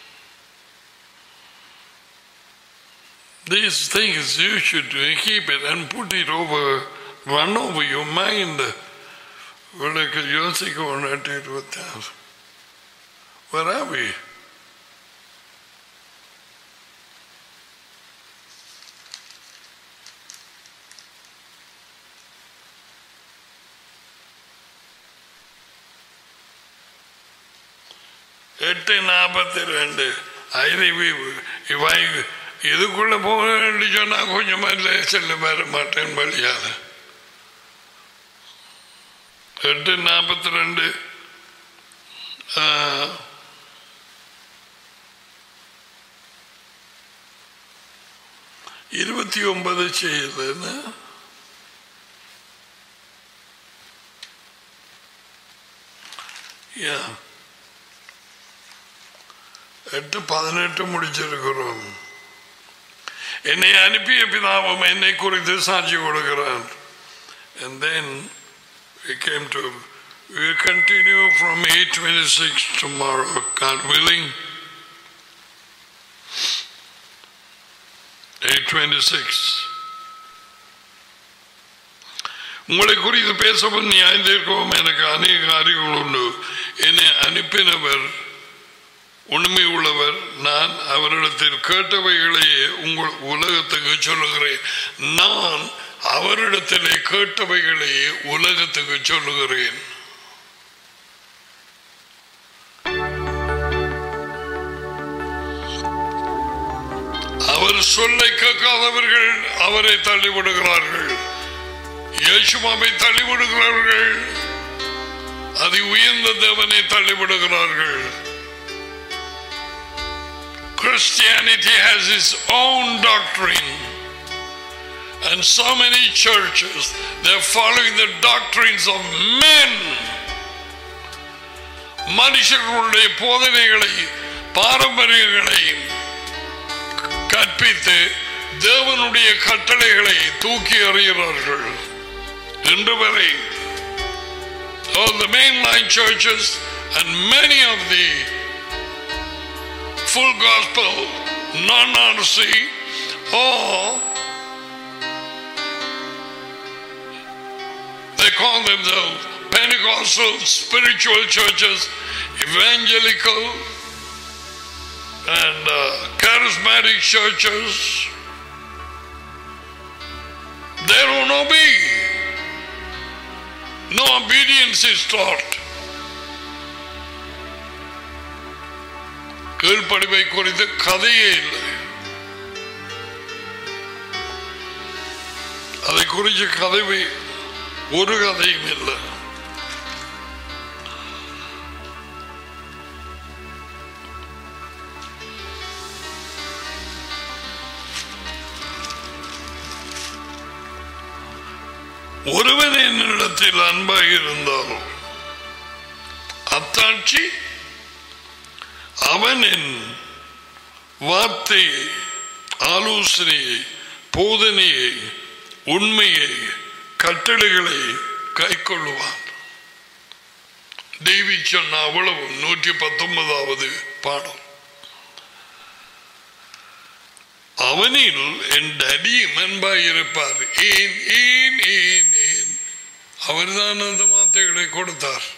These things you should keep it and put it over, run over your mind. உனக்கு யோசிக்க ஒன்று இருபத்தி ஆறு Where are we? எட்டு நாற்பத்தி ரெண்டு ஐதவி இவாய் இதுக்குள்ள போக வேண்டி சொன்னா கொஞ்சமா இல்லை செல்ல வர மாட்டேன் வழியால எட்டு நாற்பத்தி ரெண்டு இருபத்தி ஒன்பது செய்யுதுன்னு Yeah. எட்டு பதினெட்டு முடிச்சிருக்கிறோம் என்னை அனுப்பிய பிதாவும் என்னை குறித்து சாட்சி கொடுக்கிறார் and then we came to we will continue from 826 tomorrow God willing 826 உங்களை குறித்து பேசவும் நியாயத்திற்கவும் எனக்கு அநேக காரியங்கள் உண்டு என்னை அனுப்பினவர் உண்மை உள்ளவர் நான் அவரிடத்தில் கேட்டவைகளையே உங்கள் உலகத்துக்கு சொல்லுகிறேன் நான் அவரிடத்திலே கேட்டவைகளையே உலகத்துக்கு சொல்லுகிறேன் அவர் சொல்லை கேட்காதவர்கள் அவரை தள்ளிவிடுகிறார்கள் இயேசுமாவை தள்ளிவிடுகிறார்கள் அதி உயர்ந்த தேவனை தள்ளிவிடுகிறார்கள் Christianity has its own doctrine. And so many churches, they're following the doctrines of men. மனுஷர்களுடைய போதனைகளை பாரம்பரியங்களை கற்பித்து தேவனுடைய கட்டளைகளை தூக்கி எறிகிறார்கள் இன்று வரை all the mainline churches and many of the full gospel non-RC or they call themselves Pentecostal spiritual churches, evangelical and uh, charismatic churches. They don't obey. No obedience is taught. கீழ்ப்படிவை குறித்து கதையே இல்லை அதை குறித்து கதை ஒரு கதையும் இல்லை ஒருவன் என்னிடத்தில் அன்பாக இருந்தாலும் அத்தாட்சி அவன் என் வார்த்தையை ஆலோசனையை போதனையை உண்மையை கட்டளைகளை கை கொள்ளுவான் தேவி சொன்ன அவ்வளவு நூற்றி பத்தொன்பதாவது பாடம் அவனில் என் அடியும் அன்பாயிருப்பார் ஏன் ஏன் ஏன் ஏன் அவர்தான் அந்த வார்த்தைகளை கொடுத்தார்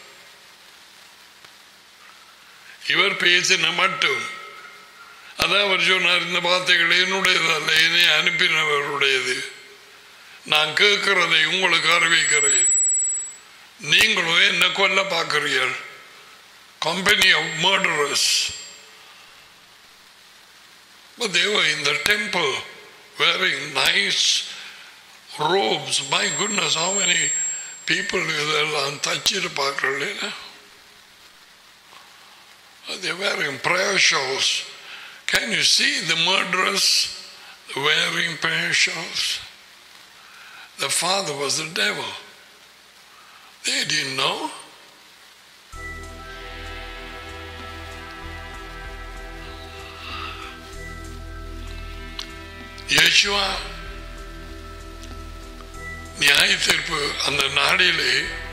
இவர் பேசின மட்டும் அதான் அவர் சொன்னார் இந்த வார்த்தைகள் என்னுடையதல்ல என்னை அனுப்பினவருடையது நான் கேட்கிறதை உங்களுக்கு அறிவிக்கிறேன் நீங்களும் என்ன கொல்ல பார்க்கிறீர்கள் company of murderers But they were in the temple wearing nice robes. My goodness, how many people இதெல்லாம் தச்சிட்டு பார்க்கல They're wearing prayer shawls. Can you see the murderers wearing prayer shawls? The father was the devil. They didn't know. Yeshua நியாய தீர்ப்பு அந்த நாடிலே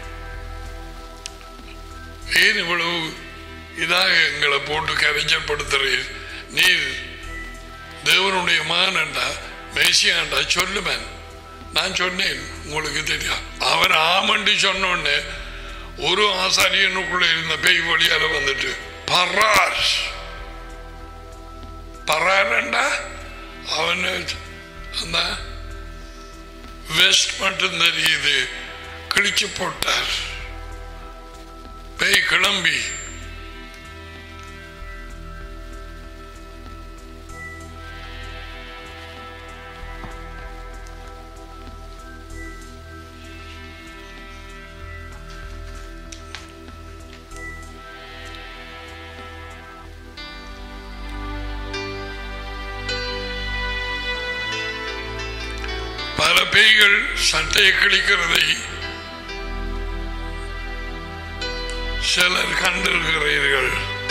ஏன் இவ்வளவு இதாக எங்களை போட்டு கரைச்சப்படுத்துறீர் நீர் தேவனுடைய மகன்டா மேசியாண்டா சொல்லுமேன் நான் சொன்னேன் உங்களுக்கு தெரியும் அவர் ஆமண்டி சொன்னோடனே ஒரு ஆசாரியனுக்குள்ள இருந்த பேய் வழியால வந்துட்டு பரார் பராரண்டா அவன் அந்த வெஸ்ட் மட்டும் தெரியுது கிழிச்சு போட்டார் பேய் கிளம்பி பல பேய்கள் சட்டையை கிழிக்கிறதை சிலர் கண்டிருக்கிறீர்கள்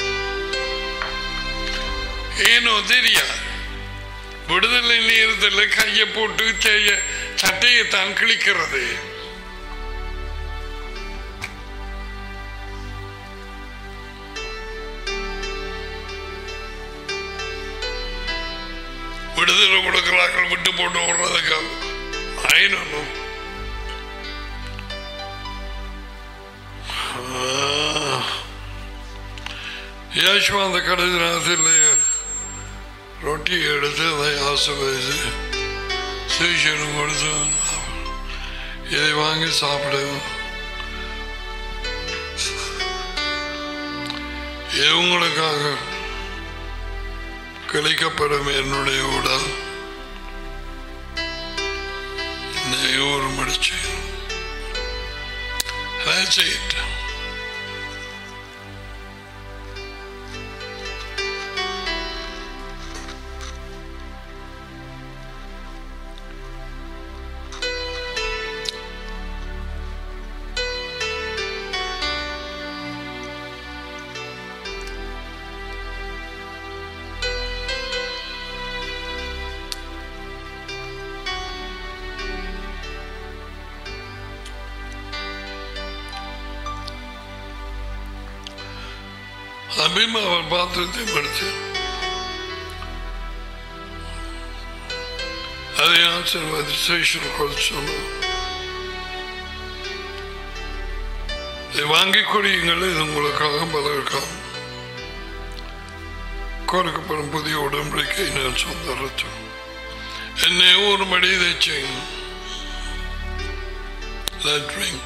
ஏனோ தெரியா விடுதலை நேரத்தில் கையை போட்டு செய்ய சட்டையை தான் கிழிக்கிறது விடுதலை கொடுக்கிறார்கள் விட்டு போட்டு ஓடுறதுக்கு ஐநூறு യേശു அந்த கடைசி நேரத்தில் ரொட்டி எடுத்து அதை ஆசிர்வதித்து சீஷனும் கொடுத்து இதை வாங்கி சாப்பிடு இது உங்களுக்காக கிளைக்கப்படும் என்னுடைய உடல் ஒரு மடிச்சு That's it. அபிமா அவர் பாத்திரத்தை படித்து அதை ஆசீர்வாதி சேஷர்கள் சொன்னார் இதை வாங்கிக் கொடியுங்கள் இது உங்களுக்காக பலருக்காக கொடுக்கப்படும் புதிய உடன்படிக்கை நான் சொந்த ரத்தம் என்னை ஒரு மடி இதை செய்யணும் Let drink.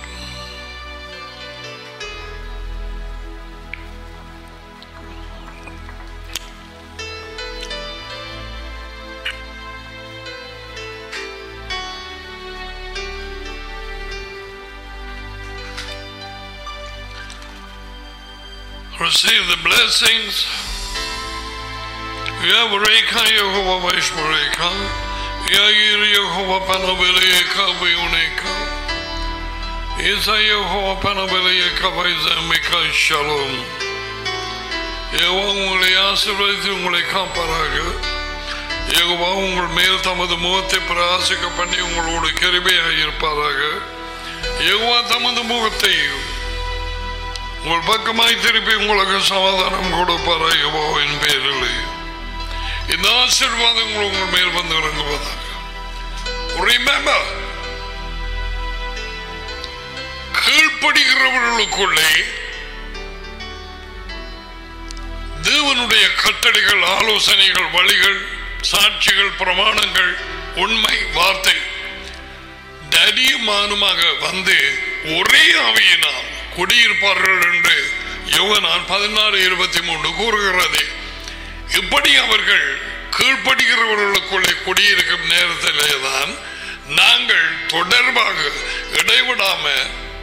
receive the blessings. Yavreka Yehova Vaishmareka, Yair Yehova Panavileka Vioneka, Isa Yehova Panavileka Vaizamika Shalom. Jehovah உங்களை ஆசீர்வதித்து உங்களை காப்பாராக யெகோவா உங்கள் மேல் தமது முகத்தை பிரகாசிக்க பண்ணி உங்களோடு கிருபையாக இருப்பாராக யெகோவா தமது முகத்தை உங்கள் பக்கமாய் திருப்பி உங்களுக்கு சமாதானம் கொடுப்பாரா யெகோவாவின் பேரில் இந்த ஆசீர்வாதங்கள் உங்கள் மேல் வந்து இறங்குவதாக Remember, கீழ்ப்படுகிறவர்களுக்குள்ளே தேவனுடைய கட்டளைகள் ஆலோசனைகள் வழிகள் சாட்சிகள் பிரமாணங்கள் உண்மை வார்த்தை தடியமானுமாக வந்து ஒரே ஆவியினால் குடியிருப்பார்கள் என்று யோகனான் பதினாறு இருபத்தி மூன்று கூறுகிறது இப்படி அவர்கள் கீழ்ப்படுகிறவர்களுக்குள்ளே குடியிருக்கும் நேரத்திலே தான் நாங்கள் தொடர்பாக இடைவிடாம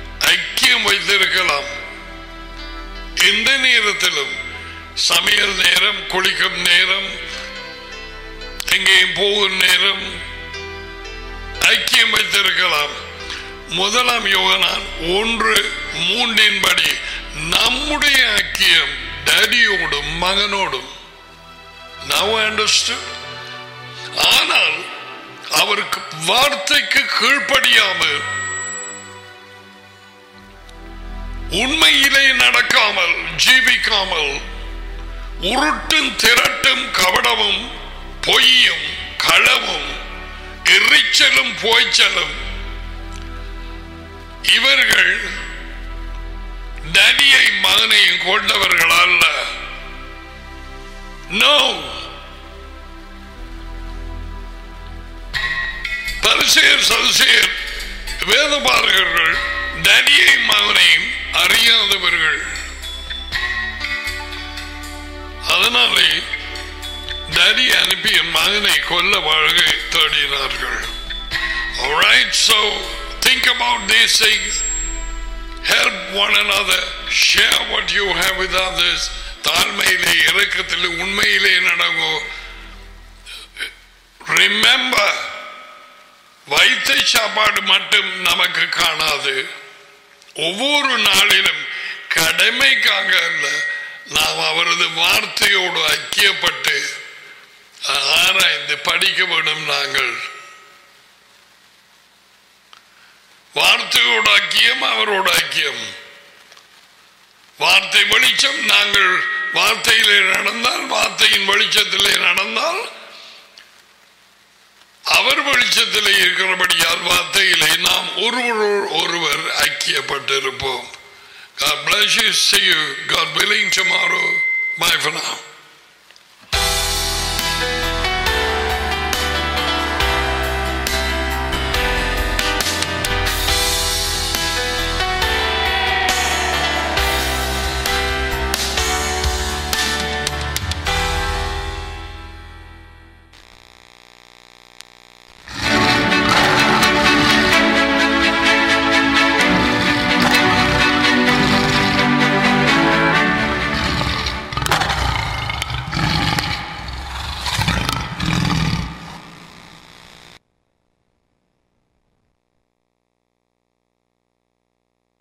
ஐக்கியம் வைத்திருக்கலாம் எந்த நேரத்திலும் சமையல் நேரம் குளிக்கும் நேரம் எங்கேயும் போகும் நேரம் ஐக்கியம் வைத்திருக்கலாம் முதலாம் யோகனான் ஒன்று மூன்றின்படி நம்முடைய ஐக்கியம் டேடியோடும் மகனோடும் Now I understood. ஆனால் அவருக்கு வார்த்தைக்கு கீழ்ப்படியாமல் உண்மையிலே நடக்காமல் ஜீவிக்காமல் உருட்டும் திரட்டும் கவடமும் பொய்யும் களவும் எரிச்சலும் போய்ச்சலும் இவர்கள் தனியை மகனையும் கொண்டவர்கள் அல்ல நோ பரிசேர் சதுசேர் வேதபாரகர்கள் தனியை மகனையும் அறியாதவர்கள் அதனாலே தனி அனுப்பிய மகனை கொல்ல வாழ்கை தேடினார்கள் Alright, so think about these things. Help one another. Share what you have with others. தாழ்மையிலே இறக்கத்திலே உண்மையிலே நடங்கோ ரிமெம்பர் வைத்த சாப்பாடு மட்டும் நமக்கு காணாது ஒவ்வொரு நாளிலும் கடமைக்காக அல்ல நாம் அவரது வார்த்தையோடு ஐக்கியப்பட்டு ஆராய்ந்து படிக்க வேண்டும் நாங்கள் வார்த்தையோடு ஐக்கியம் அவரோட ஐக்கியம் வார்த்தை வெளிச்சம் நாங்கள் வார்த்தையிலே நடந்தால் வார்த்தையின் வெளிச்சத்திலே நடந்தால் அவர் வெளிச்சத்திலே இருக்கிறபடியால் வார்த்தையிலே நாம் ஒருவர் ஒருவர் ஐக்கியப்பட்டிருப்போம் God bless you. See you. God willing tomorrow. Bye for now.